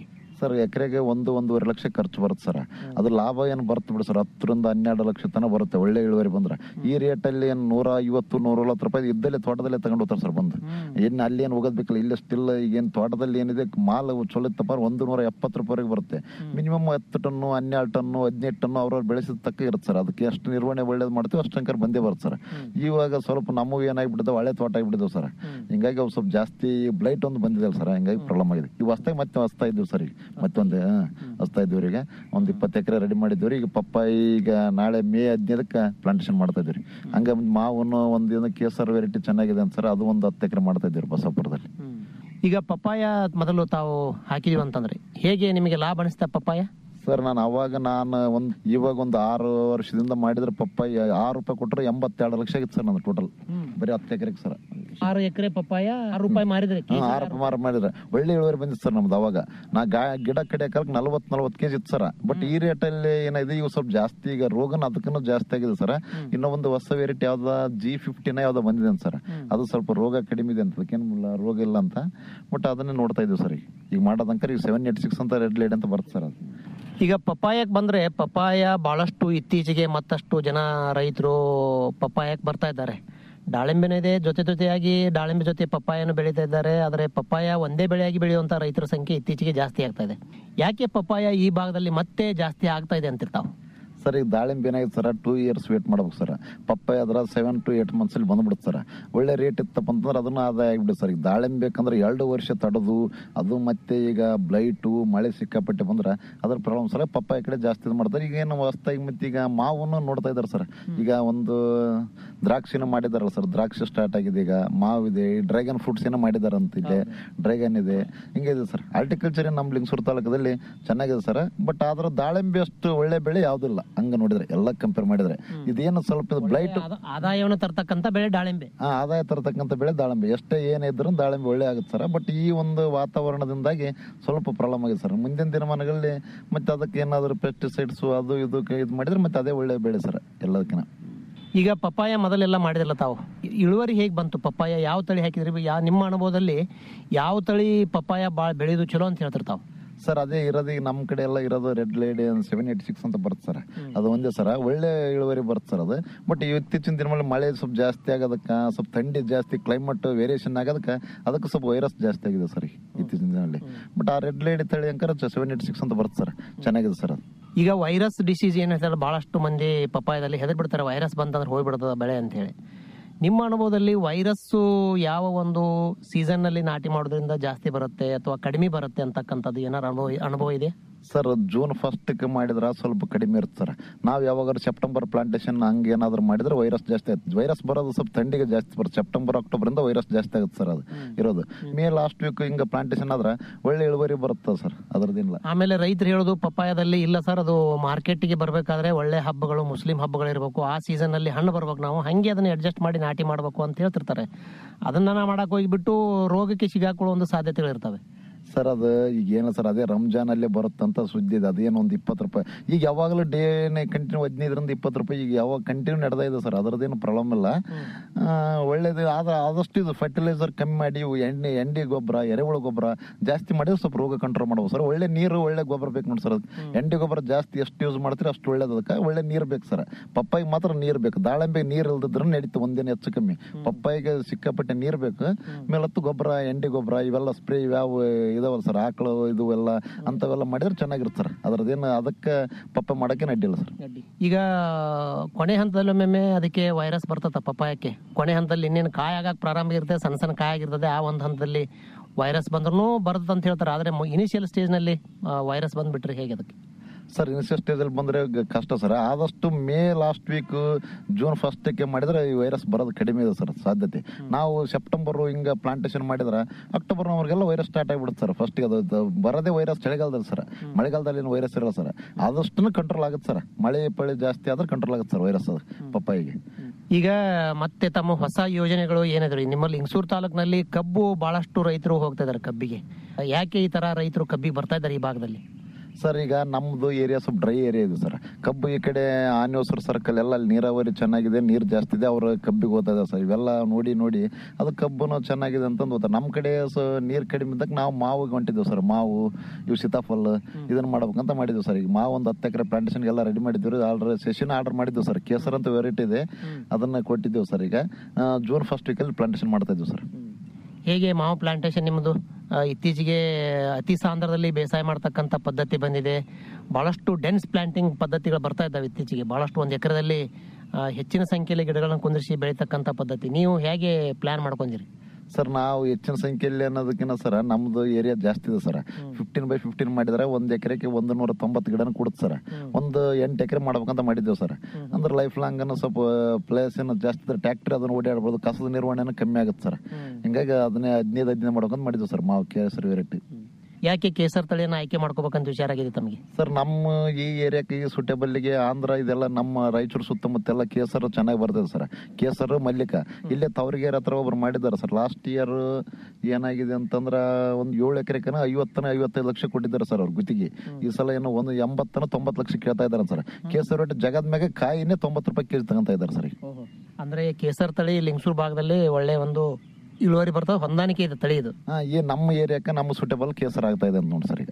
ಸರ್ ಎಕರೆಗೆ ಒಂದು ಒಂದೂವರೆ ಲಕ್ಷ ಖರ್ಚು ಬರುತ್ತೆ ಸರ್ ಅದು ಲಾಭ ಏನು ಬರುತ್ತೆ ಬಿಡಿ ಸರ್ ಹತ್ತರಿಂದ ಹನ್ನೆರಡು ಲಕ್ಷ ತನಕ ಬರುತ್ತೆ ಒಳ್ಳೆ ಇಳುವರಿ ಬಂದ್ರೆ ಈ ರೇಟಲ್ಲಿ ಏನು ನೂರ ಐವತ್ತು ನೂರ ನಲವತ್ತು ರೂಪಾಯಿ ಇದ್ದಲ್ಲೇ ತೋಟದಲ್ಲೇ ತಗೊಂಡು ಹೋಗ್ತಾರೆ ಸರ್ ಬಂದು ಏನು ಅಲ್ಲಿ ಏನು ಹೋಗೋದ್ಬೇಕಲ್ಲ ಇಲ್ಲ ಸ್ಟಿಲ್ ಈಗೇನು ತೋಟದಲ್ಲಿ ಏನಿದೆ ಮಾಲ್ ಚಲೋ ಇತ್ತಪ್ಪ ಒಂದು ನೂರ ಎಪ್ಪತ್ತು ರೂಪಾಯಿವರೆಗೆ ಬರುತ್ತೆ ಮಿನಿಮಮ್ ಹತ್ತು ಟನ್ನು ಹನ್ನೆರಡು ಟನ್ನು ಹದಿನೆಂಟು ಟನ್ನು ಅವ್ರವ್ರು ಬೆಳೆಸಿದ ತಕ್ಕ ಇರುತ್ತೆ ಸರ್ ಅದಕ್ಕೆ ಎಷ್ಟು ನಿರ್ವಹಣೆ ಒಳ್ಳೇದು ಮಾಡ್ತೀವಿ ಅಷ್ಟು ಅಂಕರ್ ಬಂದೇ ಬರುತ್ತೆ ಸರ್ ಇವಾಗ ಸ್ವಲ್ಪ ನಮಗೂ ಏನಾಗ್ಬಿಟ್ಟಿದೆ ಹಳೆ ತೋಟ ಆಗಿಬಿಟ್ಟಿದೆ ಸರ್ ಹಿಂಗಾಗಿ ಅವು ಸ್ವಲ್ಪ ಜಾಸ್ತಿ ಬ್ಲೈಟ್ ಒಂದು ಬಂದಿದೆ ಸರ್ ಹಿಂಗಾಗಿ ಪ್ರಾಬ್ಲಮ್ ಆಗಿದೆ ಈಗ ಹೊಸ್ದಾಗಿ ಮತ್ತೆ ಹಸ್ತಾ ಇದ್ದೀವಿ ಸರ್ ಈಗ ಮತ್ತೊಂದು ಹಸ್ತಾ ಇದ್ದೀವಿ ಈಗ ಒಂದು ಇಪ್ಪತ್ತು ಎಕರೆ ರೆಡಿ ಮಾಡಿದ್ದೀವಿ ಈಗ ಪಪ್ಪಾಯಿ ಈಗ ನಾಳೆ ಮೇ ಹದಿನೈದಕ್ಕೆ ಪ್ಲಾಂಟೇಶನ್ ಮಾಡ್ತಾ ಇದ್ದೀವಿ ಹಂಗ ಮಾವನ್ನು ಒಂದು ಏನೋ ಕೇಸರ್ ವೆರೈಟಿ ಚೆನ್ನಾಗಿದೆ ಅಂತ ಸರ್ ಅದು ಒಂದು ಹತ್ತು ಎಕರೆ ಮಾಡ್ತಾ ಇದ್ದೀವಿ ಬಸವಪುರದಲ್ಲಿ ಈಗ ಪಪ್ಪಾಯ ಮೊದಲು ತಾವು ಹಾಕಿದೀವಿ ಅಂತಂದ್ರೆ ಹೇಗೆ ನಿಮಗೆ ಲಾಭ ಅನಿಸ್ತಾ ಪಪ್ಪಾಯ ಸರ್ ನಾನು ಅವಾಗ ನಾನು ಒಂದು ಇವಾಗ ಒಂದು ಆರು ವರ್ಷದಿಂದ ಮಾಡಿದ್ರೆ ಪಪ್ಪಾಯಿ ಆರು ರೂಪಾಯಿ ಕೊಟ್ಟರೆ ಎಂಬತ್ತೆರಡು ಲಕ್ಷ ಆಗಿತ್ತು ಸರ್ ನಂದು ಟೋಟಲ್ ಬರೀ ಹತ್ತು ಎಕರೆಗೆ ಸರ್ ಆರು ಎಕರೆ ಪಪ್ಪಾಯ ಆರು ರೂಪಾಯಿ ಮಾರಿದ್ರೆ ಹಾ, ಆರು ರೂಪಾಯಿ ಮಾರ ಮಾಡಿದ್ರೆ ಒಳ್ಳೆ ಇಳುವರಿ ಬಂದಿತ್ತು ಸರ್ ನಮ್ದು ಅವಾಗ ನಾ ಗಾ ಗಿಡ ಕಡಿಯಕ್ಕೆ ನಲ್ವತ್ ನಲ್ವತ್ತು ಕೆಜಿ ಇತ್ತು ಸರ್ ಬಟ್ ಈ ರೇಟಲ್ಲಿ ಏನಿದೆ ಈಗ ಸ್ವಲ್ಪ ಜಾಸ್ತಿ ಈಗ ರೋಗನ ಅದಕ್ಕೂ ಜಾಸ್ತಿ ಆಗಿದೆ ಸರ್ ಇನ್ನೂ ಒಂದು ಹೊಸ ವೆರೈಟಿ ಯಾವ್ದ ಜಿ ಫಿಫ್ಟಿನ ಯಾವ್ದೋ ಬಂದಿದೆ ಸರ್ ಅದು ಸ್ವಲ್ಪ ರೋಗ ಕಡಿಮೆ ಇದೆ ಅಂತ ಅದಕ್ಕೇನು ರೋಗ ಇಲ್ಲ ಅಂತ ಬಟ್ ಅದನ್ನೇ ನೋಡ್ತಾ ಇದ್ದೀವಿ ಸರ್ ಈಗ ಈಗ ಮಾಡೋದಂಕರ್ ಈಗ ಸೆವೆನ್ ಏಟ್ ಸಿಕ್ಸ್ ಅಂತ ರೆಡ್ ಲೈಡ್ ಅಂತ ಬರುತ್ತೆ ಸರ್ ಅದು ಈಗ ಪಪ್ಪಾಯಕ್ಕೆ ಬಂದ್ರೆ ಪಪ್ಪಾಯ ಬಹಳಷ್ಟು ಇತ್ತೀಚೆಗೆ ಮತ್ತಷ್ಟು ಜನ ರೈತರು ಪಪ್ಪಾಯಕ್ಕೆ ಬರ್ತಾ ಇದ್ದಾರೆ ದಾಳಿಂಬೆನೂ ಇದೆ ಜೊತೆ ಜೊತೆಯಾಗಿ ದಾಳಿಂಬೆ ಜೊತೆ ಪಪ್ಪಾಯನು ಬೆಳೀತಾ ಇದ್ದಾರೆ ಆದರೆ ಪಪ್ಪಾಯ ಒಂದೇ ಬೆಳೆಯಾಗಿ ಬೆಳೆಯುವಂತ ರೈತರ ಸಂಖ್ಯೆ ಇತ್ತೀಚೆಗೆ ಜಾಸ್ತಿ ಆಗ್ತಾ ಇದೆ ಯಾಕೆ ಪಪ್ಪಾಯ ಈ ಭಾಗದಲ್ಲಿ ಮತ್ತೆ ಜಾಸ್ತಿ ಆಗ್ತಾ ಇದೆ ಅಂತಿರ್ತಾವ ಸರ್ ಈಗ ದಾಳಿಂಬೆ ಏನಾಗಿದೆ ಸರ್ ಟೂ ಇಯರ್ಸ್ ವೇಟ್ ಮಾಡ್ಬೇಕು ಸರ್ ಪಪ್ಪಾಯ ಅದ್ರ ಸೆವೆನ್ ಟು ಏಟ್ ಮಂತ್ಸ್ ಅಲ್ಲಿ ಬಂದ್ಬಿಡುತ್ತೆ ಸರ್ ಒಳ್ಳೆ ರೇಟ್ ಇತ್ತಪ್ಪ ಅಂತಂದ್ರೆ ಅದನ್ನ ಆದಾಯ ಆಗ್ಬಿಡುತ್ತೆ ಸರ್ ಈಗ ದಾಳಿಂಬೆ ಬೇಕಂದ್ರೆ ಎರಡು ವರ್ಷ ತಡದು ಅದು ಮತ್ತೆ ಈಗ ಬ್ಲೈಟು ಮಳೆ ಸಿಕ್ಕಾಪಟ್ಟೆ ಬಂದ್ರೆ ಅದ್ರ ಪ್ರಾಬ್ಲಮ್ ಸರ್ ಪಪ್ಪಾಯ ಕಡೆ ಜಾಸ್ತಿ ಇದು ಮಾಡ್ತಾರೆ ಈಗ ಏನು ಹೊಸ್ದಾಗಿ ಮತ್ತೆ ಈಗ ಮಾವನ್ನು ನೋಡ್ತಾ ಇದಾರೆ ಸರ್ ಈಗ ಒಂದು ದ್ರಾಕ್ಷಿನ ಮಾಡಿದಾರಲ್ಲ ಸರ್ ದ್ರಾಕ್ಷಿ ಸ್ಟಾರ್ಟ್ ಆಗಿದೆ ಈಗ ಮಾವಿದೆ ಡ್ರ್ಯಾಗನ್ ಫ್ರೂಟ್ಸ್ ಏನೋ ಮಾಡಿದಾರಂತ ಇದೆ ಡ್ರ್ಯಾಗನ್ ಇದೆ ಹಿಂಗಿದೆ ಸರ್ ಆರ್ಟಿಕಲ್ಚರ್ ನಮ್ಮ ಲಿಂಗಸೂರು ತಾಲೂಕದಲ್ಲಿ ಚೆನ್ನಾಗಿದೆ ಸರ್ ಬಟ್ ಆದ್ರೆ ದಾಳಿಂಬೆ ಅಷ್ಟು ಒಳ್ಳೆ ಬೆಳೆ ಯಾವುದಿಲ್ಲ ಹಂಗ ನೋಡಿದ್ರೆ ಎಲ್ಲ ಕಂಪೇರ್ ಮಾಡಿದ್ರೆ ಇದೇನು ಸ್ವಲ್ಪ ಬ್ಲೈಟ್ ಆದಾಯವನ್ನು ತರ್ತಕ್ಕಂಥ ಬೆಳೆ ದಾಳಿಂಬೆ ಆ ಆದಾಯ ತರತಕ್ಕಂಥ ಬೆಳೆ ದಾಳಿಂಬೆ ಎಷ್ಟೇ ಏನೇ ಇದ್ರೂ ದಾಳಿಂಬೆ ಒಳ್ಳೆ ಆಗುತ್ತೆ ಸರ್ ಬಟ್ ಈ ಒಂದು ವಾತಾವರಣದಿಂದಾಗಿ ಸ್ವಲ್ಪ ಪ್ರಾಬ್ಲಮ್ ಆಗಿದೆ ಸರ್ ಮುಂದಿನ ದಿನಮಾನಗಳಲ್ಲಿ ಮತ್ತೆ ಅದಕ್ಕೆ ಏನಾದರೂ ಪೆಸ್ಟಿಸೈಡ್ಸ್ ಅದು ಇದು ಇದು ಮಾಡಿದ್ರೆ ಮತ್ತೆ ಅದೇ ಒಳ್ಳೆ ಬೆಳೆ ಸರ್ ಎಲ್ಲದಕ್ಕಿಂತ ಈಗ ಪಪ್ಪಾಯ ಮೊದಲೆಲ್ಲ ಮಾಡಿದಿಲ್ಲ ತಾವು ಇಳುವರಿ ಹೇಗೆ ಬಂತು ಪಪ್ಪಾಯ ಯಾವ ತಳಿ ಹಾಕಿದ್ರಿ ಯಾ ನಿಮ್ಮ ಅನುಭವದಲ್ಲಿ ಯಾವ ತಳಿ ಪಪ್ಪಾಯ ಭಾಳ ಬೆಳೆಯೋದು ಚಲೋ ಅಂತ ಹೇಳ್ತಿರ್ತಾವ ಸರ್ ಅದೇ ಇರೋದು ಈಗ ನಮ್ಮ ಕಡೆ ಎಲ್ಲ ಇರೋದು red lady seven eight six ಅಂತ ಬರುತ್ತೆ ಸರ್ ಅದು ಒಂದೇ ಸರ ಒಳ್ಳೆ ಇಳುವರಿ ಬರುತ್ತೆ ಸರ್ ಅದು ಬಟ್ ಇತ್ತೀಚಿನ ದಿನಗಳಲ್ಲಿ ಮಳೆ ಸ್ವಲ್ಪ ಜಾಸ್ತಿ ಆಗೋದಕ್ಕೆ ಸ್ವಲ್ಪ ಥಂಡಿ ಜಾಸ್ತಿ ಕ್ಲೈಮೇಟ್ ವೇರಿಯೇಷನ್ ಆಗೋದಕ್ಕೆ ಅದಕ್ಕೆ ಸ್ವಲ್ಪ ವೈರಸ್ ಜಾಸ್ತಿ ಆಗಿದೆ ಸರ್ ಇತ್ತೀಚಿನ ದಿನಗಳಲ್ಲಿ ಬಟ್ ಆ ರೆಡ್ ಲೈಡ್ ತಳಿ ಅಂಕರ ಸೆವೆನ್ ಏಟ್ ಸಿಕ್ಸ್ ಅಂತ ಬರುತ್ತೆ ಸರ್ ಚೆನ್ನಾಗಿದೆ ಸರ್ ಅದು ಈಗ ವೈರಸ್ ಡಿಸೀಸ್ ಏನು ಹೇಳ್ತಾರೆ ಬಹಳಷ್ಟು ಮಂದಿ ಪಪ್ಪಾಯದಲ್ಲಿ ಹೆದರ್ ಬಿಡ್ತಾರೆ ವೈರಸ್ ಬಂತಂದ್ರೆ ಹೋಗ್ಬಿಡ್ತದ ಬೆಳೆ ಅಂತ ಹೇಳಿ ನಿಮ್ಮ ಅನುಭವದಲ್ಲಿ ವೈರಸ್ಸು ಯಾವ ಒಂದು ಸೀಸನ್ ನಲ್ಲಿ ನಾಟಿ ಮಾಡೋದ್ರಿಂದ ಜಾಸ್ತಿ ಬರುತ್ತೆ ಅಥವಾ ಕಡಿಮೆ ಬರುತ್ತೆ ಅಂತಕ್ಕಂಥದ್ದು ಏನಾರು ಅನುಭವ ಅನುಭವ ಇದೆ ಸರ್ ಜೂನ್ ಫಸ್ಟ್ಗೆ ಮಾಡಿದ್ರೆ ಸ್ವಲ್ಪ ಕಡಿಮೆ ಇರುತ್ತೆ ಸರ್ ನಾವು ಯಾವಾಗಾದ್ರು ಸೆಪ್ಟೆಂಬರ್ ಪ್ಲಾಂಟೇಶನ್ ಹಂಗೆ ಏನಾದ್ರು ಮಾಡಿದ್ರೆ ವೈರಸ್ ಜಾಸ್ತಿ ಆಯ್ತು ವೈರಸ್ ಬರೋದು ಸ್ವಲ್ಪ ಥಂಡಿಗೆ ಜಾಸ್ತಿ ಬರುತ್ತೆ ಸೆಪ್ಟೆಂಬರ್ ಅಕ್ಟೋಬರ್ ಇಂದ ವೈರಸ್ ಜಾಸ್ತಿ ಆಗುತ್ತೆ ಸರ್ ಅದು ಇರೋದು ಮೇ ಲಾಸ್ಟ್ ವೀಕ್ ಹಿಂಗೆ ಪ್ಲಾಂಟೇಶನ್ ಆದ್ರೆ ಒಳ್ಳೆ ಇಳುವರಿ ಬರುತ್ತೆ ಸರ್ ಅದ್ರದ್ದಿಲ್ಲ ಆಮೇಲೆ ರೈತರು ಹೇಳೋದು ಪಪ್ಪಾಯದಲ್ಲಿ ಇಲ್ಲ ಸರ್ ಅದು ಮಾರ್ಕೆಟ್ಗೆ ಬರಬೇಕಾದ್ರೆ ಒಳ್ಳೆ ಹಬ್ಬಗಳು ಮುಸ್ಲಿಂ ಹಬ್ಬಗಳು ಇರಬೇಕು ಆ ಸೀಸನ್ ಅಲ್ಲಿ ಹಣ್ಣು ಬರ್ಬೇಕು ನಾವು ಹಂಗೆ ಅದನ್ನ ಅಡ್ಜಸ್ಟ್ ಮಾಡಿ ನಾಟಿ ಮಾಡಬೇಕು ಅಂತ ಹೇಳ್ತಿರ್ತಾರೆ ಅದನ್ನ ನಾ ಮಾಡಕ್ ಹೋಗ್ಬಿಟ್ಟು ರೋಗಕ್ಕೆ ಸಿಗಾಕೊಳ್ಳೋ ಒಂದು ಸಾಧ್ಯತೆಗಳು ಇರ್ತವೆ ಸರ್ ಅದು ಈಗ ಏನು ಸರ್ ಅದೇ ರಂಜಾನ್ ಅಲ್ಲೇ ಬರುತ್ತಂತ ಸುದ್ದಿ ಇದೆ ಅದೇನು ಒಂದು ಇಪ್ಪತ್ತು ರೂಪಾಯಿ ಈಗ ಯಾವಾಗಲೂ ಡೇನೆ ಕಂಟಿನ್ಯೂ ಹದಿನೈದರಿಂದ ಇಪ್ಪತ್ತು ರೂಪಾಯಿ ಈಗ ಯಾವಾಗ ಕಂಟಿನ್ಯೂ ನಡೆದ ಇದೆ ಸರ್ ಅದರದ್ದೇನು ಪ್ರಾಬ್ಲಮ್ ಇಲ್ಲ ಆ, ಒಳ್ಳೇದು ಆದ್ರೆ ಆದಷ್ಟು ಇದು ಫರ್ಟಿಲೈಸರ್ ಕಮ್ಮಿ ಮಾಡಿ ಇವು ಎಣ್ಣೆ ಎಂಡಿ ಗೊಬ್ಬರ ಎರೆಹುಳು ಗೊಬ್ಬರ ಜಾಸ್ತಿ ಮಾಡಿದ್ರೆ ಸ್ವಲ್ಪ ರೋಗ ಕಂಟ್ರೋಲ್ ಮಾಡ್ಬೋದು ಸರ್ ಒಳ್ಳೆ ನೀರು ಒಳ್ಳೆ ಗೊಬ್ಬರ ಬೇಕು ನೋಡಿ ಸರ್ ಅದಕ್ಕೆ ಎಂಡಿ ಗೊಬ್ಬರ ಜಾಸ್ತಿ ಎಷ್ಟು ಯೂಸ್ ಮಾಡ್ತೀರಿ ಅಷ್ಟು ಒಳ್ಳೇದು ಅದಕ್ಕೆ ಒಳ್ಳೆ ನೀರು ಬೇಕು ಸರ್ ಪಪ್ಪಾಯಿಗೆ ಮಾತ್ರ ನೀರು ಬೇಕು ದಾಳಿಂಬೆಗೆ ನೀರು ಇಲ್ದಿದ್ರೆ ನಡೀತು ಒಂದಿನ ಹೆಚ್ಚು ಕಮ್ಮಿ ಪಪ್ಪಾಯಿಗೆ ಸಿಕ್ಕಾಪಟ್ಟೆ ನೀರು ಬೇಕು ಮೇಲತ್ತು ಗೊಬ್ಬರ ಎಂಡಿ ಗೊಬ್ಬರ ಇವೆಲ್ಲ ಸ್ಪ್ರೇ ಯಾವ ಇದಾವಲ್ಲ ಸರ್ ಆಕಳು ಇದು ಎಲ್ಲ ಅಂತವೆಲ್ಲ ಮಾಡಿದ್ರೆ ಚೆನ್ನಾಗಿರುತ್ತೆ ಸರ್ ಅದ್ರದ್ದೇನು ಅದಕ್ಕೆ ಪಪ್ಪ ಮಾಡಕ್ಕೆ ಅಡ್ಡಿಲ್ಲ ಸರ್ ಈಗ ಕೊನೆ ಹಂತದಲ್ಲಿ ಒಮ್ಮೊಮ್ಮೆ ಅದಕ್ಕೆ ವೈರಸ್ ಬರ್ತದ ಪಪ್ಪಾಯಕ್ಕೆ ಕೊನೆ ಹಂತದಲ್ಲಿ ಇನ್ನೇನು ಕಾಯಿ ಆಗಕ್ಕೆ ಪ್ರಾರಂಭ ಇರುತ್ತೆ ಸಣ್ಣ ಸಣ್ಣ ಕಾಯಿ ಆಗಿರ್ತದೆ ಆ ಒಂದು ಹಂತದಲ್ಲಿ ವೈರಸ್ ಬಂದ್ರೂ ಬರ್ತದೆ ಅಂತ ಹೇಳ್ತಾರೆ ಆದರೆ ಇನಿಷಿಯಲ್ ಸ್ಟೇಜ್ನಲ್ಲಿ ವೈರಸ್ ಬಂದ್ಬಿಟ್ರೆ ಹೇಗೆ ಅದಕ್ಕೆ ಸರ್ ಇನಿಷಿಯಲ್ ಸ್ಟೇಜಲ್ಲಿ ಬಂದ್ರೆ ಗ- ಕಷ್ಟ ಸರ್ ಆದಷ್ಟು ಮೇ ಲಾಸ್ಟ್ ವೀಕ್ ಜೂನ್ ಫಸ್ಟ್ಗೆ ಮಾಡಿದ್ರೆ ಈ ವೈರಸ್ ಬರೋದು ಕಡಿಮೆ ಇದೆ ಸರ್ ಸಾಧ್ಯತೆ ನಾವು ಸೆಪ್ಟೆಂಬರ್ ಹಿಂಗ ಪ್ಲಾಂಟೇಶನ್ ಮಾಡಿದ್ರೆ ಅಕ್ಟೋಬರ್ ನವರೆಗೆಲ್ಲ ವೈರಸ್ ಸ್ಟಾರ್ಟ್ ಆಗಿಬಿಡುತ್ತೆ ಸರ್ ಫಸ್ಟ್ ಅದು ಅದು ಬರೋದೇ ವೈರಸ್ ಚಳಿಗಾಲದಲ್ಲಿ ಸರ್ ಮಳೆಗಾಲದಲ್ಲಿ ಏನು ವೈರಸ್ ಇರಲ್ಲ ಸರ್ ಆದಷ್ಟು ಕಂಟ್ರೋಲ್ ಆಗುತ್ತೆ ಸರ್ ಮಳೆ ಪಳೆ ಜಾಸ್ತಿ ಆದ್ರೆ ಕಂಟ್ರೋಲ್ ಆಗುತ್ತೆ ಸರ್ ವೈರಸ್ ಅದು ಪಪ್ಪಾಯಿಗೆ ಈಗ ಮತ್ತೆ ತಮ್ಮ ಹೊಸ ಯೋಜನೆಗಳು ಏನಿದ್ರಿ ನಿಮ್ಮಲ್ಲಿ ಹಿಂಗಸೂರು ತಾಲೂಕಿನಲ್ಲಿ ಕಬ್ಬು ಬಹಳಷ್ಟು ರೈತರು ಹೋಗ್ತಾ ಇದಾರೆ ಕಬ್ಬಿಗೆ ಯಾಕೆ ಈ ತರ ರೈತರು ಕಬ್ಬಿಗೆ ಬರ್ತಾ ಇದ್ದಾರೆ ಈ ಭಾಗದಲ್ಲಿ ಸರ್ ಈಗ ನಮ್ದು ಏರಿಯಾ ಸ್ವಲ್ಪ ಡ್ರೈ ಏರಿಯಾ ಇದೆ ಸರ್ ಕಬ್ಬು ಈ ಕಡೆ ಆನೆಹೊಸರು ಸರ್ಕಲ್ ಎಲ್ಲ ಅಲ್ಲಿ ನೀರಾವರಿ ಚೆನ್ನಾಗಿದೆ ನೀರು ಜಾಸ್ತಿ ಇದೆ ಅವ್ರ ಕಬ್ಬಿಗೆ ಓದ್ತಾ ಇದೆ ಸರ್ ಇವೆಲ್ಲ ನೋಡಿ ನೋಡಿ ಅದು ಕಬ್ಬುನು ಚೆನ್ನಾಗಿದೆ ಅಂತಂದು ಓದ್ತಾರೆ ನಮ್ಮ ಕಡೆ ಸ ನೀರು ಕಡಿಮೆ ಇದ್ದಾಗ ನಾವು ಮಾವಿಗೆ ಹೊಂಟಿದ್ದೇವೆ ಸರ್ ಮಾವು ಇವು ಸೀತಾಫಲ ಇದನ್ನ ಮಾಡ್ಬೇಕಂತ ಮಾಡಿದ್ವಿ ಸರ್ ಈಗ ಮಾವು ಒಂದು ಹತ್ತು ಎಕರೆ ಪ್ಲಾಂಟೇಶನ್ ಎಲ್ಲ ರೆಡಿ ಮಾಡಿದ್ವಿ ಆಲ್ರೆಡಿ ಸೆಷನ್ ಆರ್ಡರ್ ಮಾಡಿದ್ವಿ ಸರ್ ಕೇಸರ್ ಅಂತ ವೆರೈಟಿ ಇದೆ ಅದನ್ನ ಕೊಟ್ಟಿದ್ದೇವೆ ಸರ್ ಈಗ ಆ, ಜೂನ್ ಫಸ್ಟ್ ವೀಕಲ್ಲಿ ಪ್ಲಾಂಟೇಶನ್ ಮಾಡ್ತಾ ಇದ್ವಿ ಸರ್ ಹೇಗೆ ಮಾವು ಪ್ಲಾಂಟೇಶನ್ ನಿಮ್ಮದು ಆ, ಇತ್ತೀಚೆಗೆ ಅತಿ ಸಾಂದ್ರದಲ್ಲಿ ಬೇಸಾಯ ಮಾಡ್ತಕ್ಕಂಥ ಪದ್ಧತಿ ಬಂದಿದೆ ಬಹಳಷ್ಟು ಡೆನ್ಸ್ ಪ್ಲಾಂಟಿಂಗ್ ಪದ್ಧತಿಗಳು ಬರ್ತಾ ಇದ್ದಾವೆ ಇತ್ತೀಚೆಗೆ ಬಹಳಷ್ಟು ಒಂದು ಎಕರೆದಲ್ಲಿ ಆ, ಹೆಚ್ಚಿನ ಸಂಖ್ಯೆಯಲ್ಲಿ ಗಿಡಗಳನ್ನು ಕುಂದಿರಿಸಿ ಬೆಳೀತಕ್ಕಂಥ ಪದ್ಧತಿ ನೀವು ಹೇಗೆ ಪ್ಲಾನ್ ಮಾಡ್ಕೊಂಡಿರಿ ಸರ್ ನಾವು ಹೆಚ್ಚಿನ ಸಂಖ್ಯೆಯಲ್ಲಿ ಅನ್ನೋದಕ್ಕಿಂತ ಸರ್ ನಮ್ದು ಏರಿಯಾ ಜಾಸ್ತಿ ಇದೆ ಸರ್ ಫಿಫ್ಟೀನ್ ಬೈ ಫಿಫ್ಟೀನ್ ಮಾಡಿದ್ರೆ ಒಂದ್ ಎಕರೆಗೆ ಒಂದು ನೂರ ತೊಂಬತ್ತು ಗಿಡನ ಕೊಡುತ್ತೆ ಸರ್ ಒಂದು ಎಂಟು ಎಕರೆ ಮಾಡ್ಬೇಕಂತ ಮಾಡಿದ್ದೇವೆ ಸರ್ ಅಂದ್ರೆ ಲೈಫ್ ಲಾಂಗ್ ಅನ್ನು ಸ್ವಲ್ಪ ಪ್ಲೇಸ್ ಏನು ಜಾಸ್ತಿ ಇದ್ರೆ ಟ್ಯಾಕ್ಟ್ರಿ ಅದನ್ನ ಓಡಾಡ್ಬೋದು ಕಸದ ನಿರ್ವಹಣೆನೂ ಕಮ್ಮಿ ಆಗುತ್ತೆ ಸರ್ ಹಿಂಗಾಗಿ ಅದನ್ನೇ ಹದಿನೈದು ಹದಿನೈದು ಮಾಡ್ಬೇಕಂತ ಮಾಡಿದ್ದೇವೆ ಸರ್ ಮಾವು ಕೇಸರಿ ವೆರೈಟಿ ಯಾಕೆ ಕೇಸರ್ ತಳಿಯನ್ನು ಆಯ್ಕೆ ಮಾಡ್ಕೋಬೇಕಂತ ವಿಚಾರ ಆಗಿದೆ ತಮಗೆ ಸರ್ ನಮ್ಮ ಈ ಏರಿಯಾಕ್ಕೆ ಈ ಸುಟೇಬಲ್ಗೆ ಆಂಧ್ರ ಇದೆಲ್ಲ ನಮ್ಮ ರಾಯಚೂರು ಸುತ್ತಮುತ್ತ ಎಲ್ಲ ಕೇಸರ್ ಚೆನ್ನಾಗಿ ಬರ್ತದೆ ಸರ್ ಕೇಸರ್ ಮಲ್ಲಿಕ ಇಲ್ಲೇ ತವರಿಗೇರ್ ಹತ್ರ ಒಬ್ರು ಮಾಡಿದ್ದಾರೆ ಸರ್ ಲಾಸ್ಟ್ ಇಯರ್ ಏನಾಗಿದೆ ಅಂತಂದ್ರ ಒಂದು ಏಳು ಎಕರೆಕನ ಐವತ್ತನ ಐವತ್ತೈದು ಲಕ್ಷ ಕೊಟ್ಟಿದ್ದಾರೆ ಸರ್ ಅವ್ರು ಗುತ್ತಿಗೆ ಈ ಸಲ ಏನೋ ಒಂದು ಎಂಬತ್ತನ ತೊಂಬತ್ತು ಲಕ್ಷ ಕೇಳ್ತಾ ಇದ್ದಾರೆ ಸರ್ ಕೇಸರ್ ಒಟ್ಟು ಜಗದ ಮ್ಯಾಗ ಕಾಯಿನೇ ತೊಂಬತ್ತು ರೂಪಾಯಿ ಕೆಜಿ ತಗೊಂತ ಇದ್ದಾರೆ ಸರ್ ಈಗ. ಅಂದ್ರೆ ಕೇಸರ್ ತಳಿ ಲಿಂಗಸೂರು ಭಾಗದಲ್ಲಿ ಒಳ್ಳೆ ಒಂದು ಇಳುವರಿ ಬರ್ತದೆ ಹೊಂದಾಣಿಕೆ ಇದೆ ತಳಿ ಇದು ಹಾ ಈ ನಮ್ಮ ಏರಿಯಾಕ್ಕೆ ನಮ್ಮ ಸುಟೇಬಲ್ ಕೇಸರ್ ಆಗ್ತಾ ಇದೆ ಅಂತ ನೋಡಿ ಸರ್ ಈಗ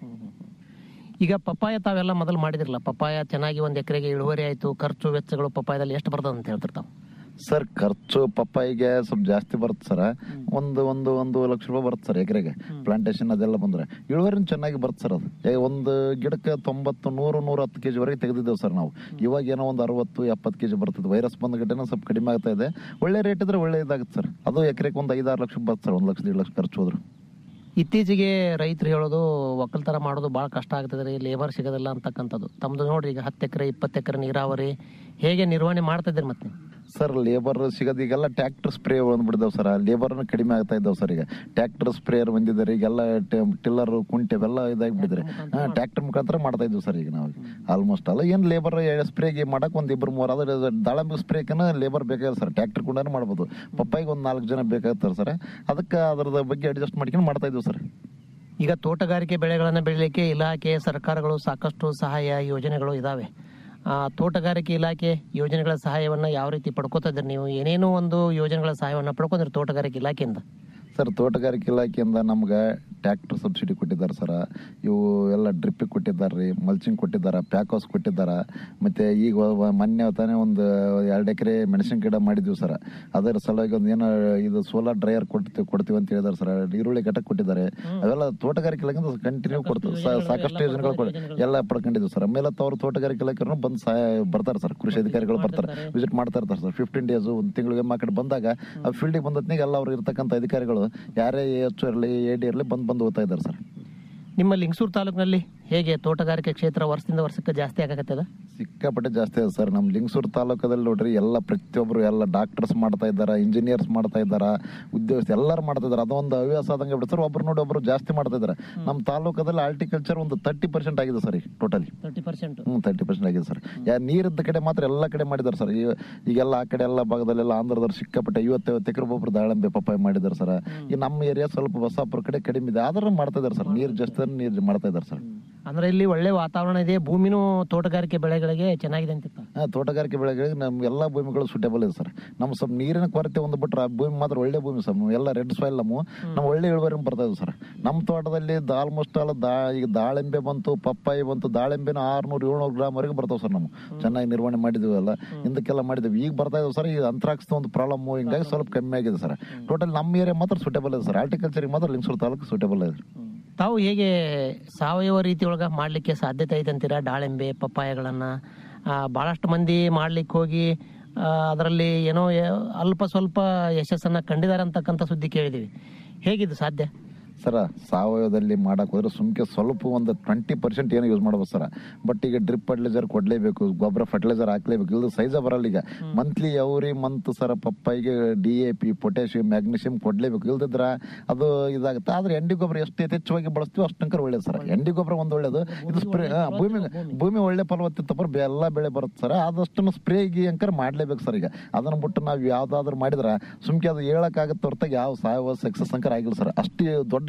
ಈಗ ಪಪ್ಪಾಯ ತಾವೆಲ್ಲ ಮೊದಲು ಮಾಡಿದಿರಲ್ಲ ಪಪ್ಪಾಯ ಚೆನ್ನಾಗಿ ಒಂದ್ ಎಕರೆಗೆ ಇಳುವರಿ ಆಯ್ತು ಖರ್ಚು ವೆಚ್ಚಗಳು ಪಪ್ಪಾಯದಲ್ಲಿ ಎಷ್ಟು ಬರ್ತದೆ ಅಂತ ಹೇಳ್ತಿರ್ತಾವ ಸರ್ ಖರ್ಚು ಪಪ್ಪಾಯಿಗೆ ಸ್ವಲ್ಪ ಜಾಸ್ತಿ ಬರುತ್ತೆ ಸರ್ ಒಂದು ಒಂದು ಒಂದು ಲಕ್ಷ ರೂಪಾಯಿ ಬರುತ್ತೆ ಸರ್ ಎಕರೆಗೆ ಪ್ಲಾಂಟೇಶನ್ ಅದೆಲ್ಲ ಬಂದ್ರೆ ಇಳುವರಿನ ಚೆನ್ನಾಗಿ ಬರುತ್ತೆ ಸರ್ ಅದು ಏ, ಒಂದು ಗಿಡಕ್ಕೆ ತೊಂಬತ್ತು ನೂರು ನೂರ ಹತ್ತು ಕೆಜಿ ವರೆಗೆ ತೆಗೆದಿದ್ದೇವೆ ಸರ್ ನಾವು ಇವಾಗ ಏನೋ ಒಂದು ಅರವತ್ತು ಎಪ್ಪತ್ತು ಕೆಜಿ ಬರ್ತದೆ ವೈರಸ್ ಬಂದ ಗಿಡನ ಸ್ವಲ್ಪ ಕಡಿಮೆ ಆಗ್ತಾ ಇದೆ ಒಳ್ಳೆ ರೇಟ್ ಇದ್ರೆ ಒಳ್ಳೆ ಇದಾಗುತ್ತೆ ಸರ್ ಅದು ಎಕರೆಗೆ ಒಂದು ಐದಾರು ಲಕ್ಷ ಬರುತ್ತೆ ಸರ್ ಒಂದು ಲಕ್ಷ ಎರಡು ಲಕ್ಷ ಖರ್ಚು ಹೋದ್ರು ಇತ್ತೀಚೆಗೆ ರೈತರು ಹೇಳೋದು ಒಕ್ಕಲ್ತನ ಮಾಡೋದು ಬಹಳ ಕಷ್ಟ ಆಗ್ತದೆ ರೀ ಲೇಬರ್ ಸಿಗೋದಿಲ್ಲ ಅಂತಕ್ಕಂಥದ್ದು ತಮ್ದು ನೋಡ್ರಿ ಈಗ ಹತ್ತು ಎಕರೆ ಇಪ್ಪತ್ತು ಎಕರೆ ನೀರಾವರಿ ಹೇಗೆ ನಿರ್ವಹಣೆ ಮಾಡ್ತಾ ಇದ್ದೀರಿ ಮತ್ತೆ ನೀವು? ಸರ್ ಲೇಬರ್ ಸಿಗೋದು ಈಗೆಲ್ಲ ಟ್ರ್ಯಾಕ್ಟರ್ ಸ್ಪ್ರೇ ಬಂದ್ಬಿಟ್ಟಿದ್ದಾವೆ ಸರ್ ಲೇಬರ್ ಕಡಿಮೆ ಆಗ್ತಾ ಇದ್ದಾವೆ ಸರ್ ಈಗ ಟ್ರ್ಯಾಕ್ಟರ್ ಸ್ಪ್ರೇಯರ್ ಬಂದಿದ್ದಾರೆ ಈಗೆಲ್ಲ ಟಿಲ್ಲರ್ ಕುಂಟೆ ಅವೆಲ್ಲ ಇದಾಗ್ಬಿಟ್ಟಿದ್ದಾರೆ ಟ್ರ್ಯಾಕ್ಟರ್ ಮುಖಾಂತರ ಮಾಡ್ತಾ ಇದ್ವಿ ಸರ್ ಈಗ ನಾವು ಆಲ್ಮೋಸ್ಟ್ ಅಲ್ಲ ಏನ್ ಲೇಬರ್ ಸ್ಪ್ರೇಗೆ ಮಾಡಕ್ ಒಂದ್ ಇಬ್ರು ಮೂರು ಅದ್ರ ದಾಳಂಬಿ ಸ್ಪ್ರೇಕನ ಲೇಬರ್ ಬೇಕಾಗಿಲ್ಲ ಸರ್ ಟ್ರ್ಯಾಕ್ಟರ್ ಕೂಡ ಮಾಡ್ಬೋದು ಪಪ್ಪಾಯಿಗೆ ಒಂದ್ ನಾಲ್ಕು ಜನ ಬೇಕಾಗ್ತಾರೆ ಸರ್ ಅದಕ್ಕೆ ಅದ್ರದ ಬಗ್ಗೆ ಅಡ್ಜಸ್ಟ್ ಮಾಡ್ಕೊಂಡು ಮಾಡ್ತಾ ಇದ್ವಿ ಸರ್ ಈಗ ತೋಟಗಾರಿಕೆ ಬೆಳೆಗಳನ್ನು ಬೆಳಿಲಿಕ್ಕೆ ಇಲಾಖೆ ಸರ್ಕಾರಗಳು ಸಾಕಷ್ಟು ಸಹಾಯ ಯೋಜನೆಗಳು ಇದಾವೆ ಆ, ತೋಟಗಾರಿಕೆ ಇಲಾಖೆ ಯೋಜನೆಗಳ ಸಹಾಯವನ್ನ ಯಾವ ರೀತಿ ಪಡ್ಕೋತಾ ಇದ್ರಿ ನೀವು ಏನೇನೋ ಒಂದು ಯೋಜನೆಗಳ ಸಹಾಯವನ್ನ ಪಡ್ಕೊಂಡ್ರಿ ತೋಟಗಾರಿಕೆ ಇಲಾಖೆಯಿಂದ ಸರ್ ತೋಟಗಾರಿಕೆ ಇಲಾಖೆಯಿಂದ ನಮ್ಗೆ ಟ್ರ್ಯಾಕ್ಟರ್ ಸಬ್ಸಿಡಿ ಕೊಟ್ಟಿದ್ದಾರೆ ಸರ್ ಇವು ಎಲ್ಲ ಡ್ರಿಪ್ಪಿಗೆ ಕೊಟ್ಟಿದ್ದಾರೆ ರೀ ಮಲ್ಚಿಂಗ್ ಕೊಟ್ಟಿದ್ದಾರೆ ಪ್ಯಾಕ್ ಹೌಸ್ ಕೊಟ್ಟಿದ್ದಾರೆ ಮತ್ತೆ ಈಗ ಒ- ಒ- ಮೊನ್ನೆ ತಾನೇ ಒಂದು ಎರಡು ಎಕರೆ ಮೆಣಸಿನ ಗಿಡ ಮಾಡಿದ್ವಿ ಸರ್ ಅದರ ಸಲುವಾಗಿ ಒಂದು ಏನೋ ಇದು ಸೋಲಾರ್ ಡ್ರೈಯರ್ ಕೊಡ್ತೀವಿ ಕೊಡ್ತೀವಿ ಅಂತ ಹೇಳಿದಾರೆ ಸರ್ ಈರುಳ್ಳಿ ಘಟಕ ಕೊಟ್ಟಿದ್ದಾರೆ ಅವೆಲ್ಲ ತೋಟಗಾರಿಕೆ ಇಲಾಖೆಯಿಂದ ಕಂಟಿನ್ಯೂ ಕೊಡ್ತಾರೆ ಸಾ- ಸಾಕಷ್ಟು ಯೋಜನೆಗಳು ಕೊಡ್- ಎಲ್ಲ ಪಡ್ಕೊಂಡಿದ್ವಿ ಸರ್ ಆಮೇಲೆ ಅವ್ರು ತೋಟಗಾರಿಕೆ ಇಲಾಖೆಯವ್ರು ಬಂದು ಸಹಾಯ ಬರ್ತಾರೆ ಸರ್ ಕೃಷಿ ಅಧಿಕಾರಿಗಳು ಬರ್ತಾರೆ ವಿಸಿಟ್ ಮಾಡ್ತಾ ಇರ್ತಾರೆ ಸರ್ ಫಿಫ್ಟೀನ್ ಡೇಸ್ ಒಂದು ತಿಂಗಳಿಗೆ ಮಾರ್ಕೆಟ್ ಬಂದಾಗ ಆ ಫೀಲ್ಡಿಗೆ ಬಂದತ್ನಿಗೆ ಎಲ್ಲ ಅವ್ರು ಇರ್ತಕ್ಕಂಥ ಅಧಿಕಾರಿಗಳು ಯಾರೇ ಎಚ್ ಇರಲಿ ಎ ಡಿ ಇರಲಿ ಬಂದು ಬಂದು ಹೋಗ್ತಾ ಇದ್ದಾರೆ ಸರ್ ನಿಮ್ಮ ಲಿಂಗಸೂರು ತಾಲೂಕಿನಲ್ಲಿ ಹೇಗೆ ತೋಟಗಾರಿಕೆ ಕ್ಷೇತ್ರ ವರ್ಷದಿಂದ ವರ್ಷಕ್ಕೆ ಜಾಸ್ತಿ ಆಗಕತ್ತದ ಸಿಕ್ಕಾಪಟ್ಟೆ ಜಾಸ್ತಿ ಇದೆ ಸರ್ ನಮ್ಮ ಲಿಂಗಸೂರು ತಾಲೂಕದಲ್ಲಿ ನೋಡ್ರಿ ಎಲ್ಲ ಪ್ರತಿಯೊಬ್ಬರು ಎಲ್ಲ ಡಾಕ್ಟರ್ಸ್ ಮಾಡ್ತಾ ಇದ್ದಾರೆ ಇಂಜಿನಿಯರ್ಸ್ ಮಾಡ್ತಾ ಇದ್ದಾರೆ ಉದ್ಯೋಗಸ್ಥರು ಎಲ್ಲರೂ ಮಾಡ್ತಾ ಇದ್ದಾರೆ ಅದೊಂದು ಹವ್ಯಾಸ ಆದಂಗೆ ಬಿಟ್ಟು ಸರ್ ಒಬ್ರು ನೋಡಿ ಒಬ್ರು ಜಾಸ್ತಿ ಮಾಡ್ತಾ ಇದ್ದಾರೆ ನಮ್ಮ ತಾಲೂಕದಲ್ಲಿ ಆರ್ಟಿಕಲ್ಚರ್ ಒಂದು ತರ್ಟಿ ಪರ್ಸೆಂಟ್ ಆಗಿದೆ ಸರ್ ಈಗ totally thirty percent hmm thirty percent ಆಗಿದೆ ಸರ್ ಯಾ ನೀರಿದ್ದ ಕಡೆ ಮಾತ್ರ ಎಲ್ಲ ಕಡೆ ಮಾಡಿದ್ದಾರೆ ಸರ್ ಈ- ಈಗೆಲ್ಲ ಆ ಕಡೆ ಎಲ್ಲ ಭಾಗದಲ್ಲೆಲ್ಲ ಆಂಧ್ರದವ್ರು ಸಿಕ್ಕಾಪಟ್ಟೆ ಐವತ್ತೈವತ್ತು ಎಕರೆ ಒಬ್ಬರು ದಾಳಂಬೆ ಪಪ್ಪಾಯಿ ಮಾಡಿದ್ದಾರೆ ಸರ್ ಈ ನಮ್ಮ ಏರಿಯಾ ಸ್ವಲ್ಪ ಬಸಾಪುರ ಕಡೆ ಕಡಿಮೆ ಇದೆ ಆದ್ರೂ ಮಾಡ್ತಾ ಇದ್ದಾರೆ ಸರ್ ನೀರು ಜಾಸ್ತಿ ನೀರು ಮಾಡ್ತಾ ಇದ್ದಾರೆ ಸರ್ ಅಂದ್ರೆ ಇಲ್ಲಿ ಒಳ್ಳೆ ವಾತಾವರಣ ಇದೆ ಭೂಮಿನೂ ತೋಟಗಾರಿಕೆ ಬೆಳೆಗಳಿಗೆ ಚೆನ್ನಾಗಿದೆ ಅಂತ ಆ, ತೋಟಗಾರಿಕೆ ಬೆಳೆಗಳಿಗೆ ನಮ್ಮ ಎಲ್ಲ ಭೂಮಿಗಳು ಸೂಟೇಬಲ್ ಇದೆ ಸರ್ ನಮ್ಮ ಸ್ವಲ್ಪ ನೀರಿನ ಕೊರತೆ ಒಂದು ಬಿಟ್ರೆ ಆ ಭೂಮಿ ಮಾತ್ರ ಒಳ್ಳೆ ಭೂಮಿ ಸರ್ ನಾವು ಎಲ್ಲ ರೆಡ್ ಸಾಯಿಲ್ ನಮ್ಮ ನಮ್ಮ ಒಳ್ಳೆ ಇಳುವರಿ ಬರ್ತಾ ಇದೆ ಸರ್ ನಮ್ಮ ತೋಟದಲ್ಲಿ ಆಲ್ಮೋಸ್ಟ್ ಅಲ್ಲ ದಾ ಈಗ ದಾಳಿಂಬೆ ಬಂತು ಪಪ್ಪಾಯಿ ಬಂತು ದಾಳಿಂಬೆನ ಆರ್ನೂರು ಏಳ್ನೂರು ಗ್ರಾಮ್ ವರೆಗೆ ಬರ್ತಾವೆ ಸರ್ ನಾವು ಚೆನ್ನಾಗಿ ನಿರ್ವಹಣೆ ಮಾಡಿದ್ವಿ ಎಲ್ಲ ಹಿಂದಕ್ಕೆಲ್ಲ ಮಾಡಿದ್ವಿ ಈಗ ಬರ್ತಾ ಇದಾವೆ ಸರ್ ಈಗ ಅಂತ್ರಾಕ್ಷದ ಒಂದು ಪ್ರಾಬ್ಲಮ್ ಹಿಂಗಾಗಿ ಸ್ವಲ್ಪ ಕಮ್ಮಿ ಆಗಿದೆ ಸರ್ ಟೋಟಲ್ ನಮ್ಮ ಏರಿಯಾ ಮಾತ್ರ ಸೂಟೇಬಲ್ ಇದೆ ಸರ್ ಆರ್ಟಿಕಲ್ಚರ್ಗೆ ಮಾತ್ರ ಲಿಂಗಸೂರು ತಾಲೂಕು ಸೂಟೇಬಲ್ ಇದೆ ತಾವು ಹೇಗೆ ಸಾವಯವ ರೀತಿಯೊಳಗ ಮಾಡ್ಲಿಕ್ಕೆ ಸಾಧ್ಯತೆ ಐತೆ ಅಂತೀರಾ ದಾಳಿಂಬೆ ಪಪ್ಪಾಯಗಳನ್ನ ಆ, ಬಹಳಷ್ಟು ಮಂದಿ ಮಾಡ್ಲಿಕ್ಕೆ ಹೋಗಿ ಅದರಲ್ಲಿ ಏನೋ ಯ- ಅಲ್ಪ ಸ್ವಲ್ಪ ಯಶಸ್ಸನ್ನ ಕಂಡಿದ್ದಾರೆ ಅಂತಕ್ಕಂಥ ಸುದ್ದಿ ಕೇಳಿದೀವಿ ಹೇಗಿದು ಸಾಧ್ಯ ಸರ ಸಾವಯವದಲ್ಲಿ ಮಾಡಕ್ ಹೋದ್ರೆ ಸುಮ್ಕೆ ಸ್ವಲ್ಪ ಒಂದು ಟ್ವೆಂಟಿ ಪರ್ಸೆಂಟ್ ಏನು ಯೂಸ್ ಮಾಡ್ಬೋದು ಸರ್ ಬಟ್ ಈಗ ಡ್ರಿಪ್ ಫರ್ಟಿಲೈಸರ್ ಕೊಡ್ಲೇಬೇಕು ಗೊಬ್ಬರ ಫರ್ಟಿಲೈಸರ್ ಹಾಕ್ಲೇಬೇಕು ಇಲ್ಲದ ಸೈಜ ಬರಲ್ಲ ಈಗ ಮಂತ್ಲಿ ಎವ್ರಿ ಮಂತ್ ಸರ ಪಪ್ಪಾಯಿಗೆ D A P potassium magnesium ಕೊಡ್ಲೇಬೇಕು ಇಲ್ದಿದ್ರ ಅದು ಇದಾಗುತ್ತೆ ಆದ್ರೆ ಎಂಡಿ ಗೊಬ್ಬರ ಎಷ್ಟು ಯಥೇಚ್ಛವಾಗಿ ಬಳಸ್ತೀವಿ ಅಷ್ಟಂಕರ್ ಒಳ್ಳೇದು ಸರ್ ಎಂಡಿ ಗೊಬ್ಬರ ಒಂದು ಒಳ್ಳೇದು ಇದು ಸ್ಪ್ರೇ ಭೂಮಿ ಭೂಮಿ ಒಳ್ಳೆ ಫಲವತ್ತಿತ್ತಪ್ಪ ಎಲ್ಲ ಬೆಳೆ ಬರುತ್ತೆ ಸರ್ ಆದಷ್ಟು ಸ್ಪ್ರೇಗೆ ಅಂಕರ್ ಮಾಡ್ಲೇಬೇಕು ಸರ್ ಈಗ ಅದನ್ನ ಬಿಟ್ಟು ನಾವು ಯಾವ್ದಾದ್ರು ಮಾಡಿದ್ರ ಸುಮ್ಕೆ ಅದು ಹೇಳಕ್ಕಾಗತ್ತೆ ಹೊರತಾಗಿ ಯಾವ ಸಾವಯವ ಸಕ್ಸಸ್ ಅಂಕರ್ ಆಗಿಲ್ಲ ಸರ್ ಅಷ್ಟು ದೊಡ್ಡ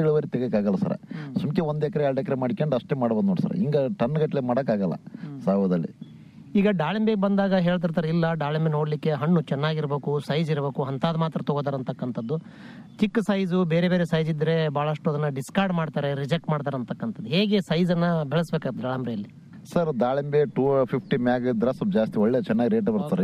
ಇಳುವರಿ ತೆಗಿಯಕ್ಕಾಗಲ್ಲ ಸರ್ ಸುಮ್ಕೆ ಒಂದ್ ಎಕರೆ ಎರಡು ಎಕರೆ ಮಾಡ್ಕೊಂಡು ಅಷ್ಟೇ ಮಾಡ್ಬೋದು ನೋಡಿ ಸರ್ ಹಿಂಗ ಟನ್ ಗಟ್ಲೆ ಮಾಡಕ್ಕಾಗಲ್ಲ ಸಾವಯವದಲ್ಲಿ ಈಗ ದಾಳಿಂಬೆ ಬಂದಾಗ ಹೇಳ್ತಿರ್ತಾರೆ ಇಲ್ಲ ದಾಳಿಂಬೆ ನೋಡ್ಲಿಕ್ಕೆ ಹಣ್ಣು ಚೆನ್ನಾಗಿರ್ಬೇಕು ಸೈಜ್ ಇರಬೇಕು ಅಂತಾದ್ ಮಾತ್ರ ತಗೋತಾರ ಅಂತಕ್ಕಂಥದ್ದು ಚಿಕ್ಕ ಸೈಜು ಬೇರೆ ಬೇರೆ ಸೈಜ್ ಇದ್ರೆ ಬಹಳಷ್ಟು ಅದನ್ನ ಡಿಸ್ಕಾರ್ಡ್ ಮಾಡ್ತಾರೆ ರಿಜೆಕ್ಟ್ ಮಾಡ್ತಾರೆ ಅಂತಕ್ಕಂಥದ್ದು ಹೇಗೆ ಸೈಜ್ ಅನ್ನ ಬೆಳೆಸ್ಬೇಕಾಗ್ತದೆ ದಾಳಿಂಬೆಯಲ್ಲಿ ಸರ್ ದಾಳಿಂಬೆ ಟೂ ಫಿಫ್ಟಿ ಮ್ಯಾಗ ಇದ್ರೆ ಸ್ವಲ್ಪ ಜಾಸ್ತಿ ಒಳ್ಳೆ ಚೆನ್ನಾಗಿ ರೇಟ್ ಬರ್ತಾರೆ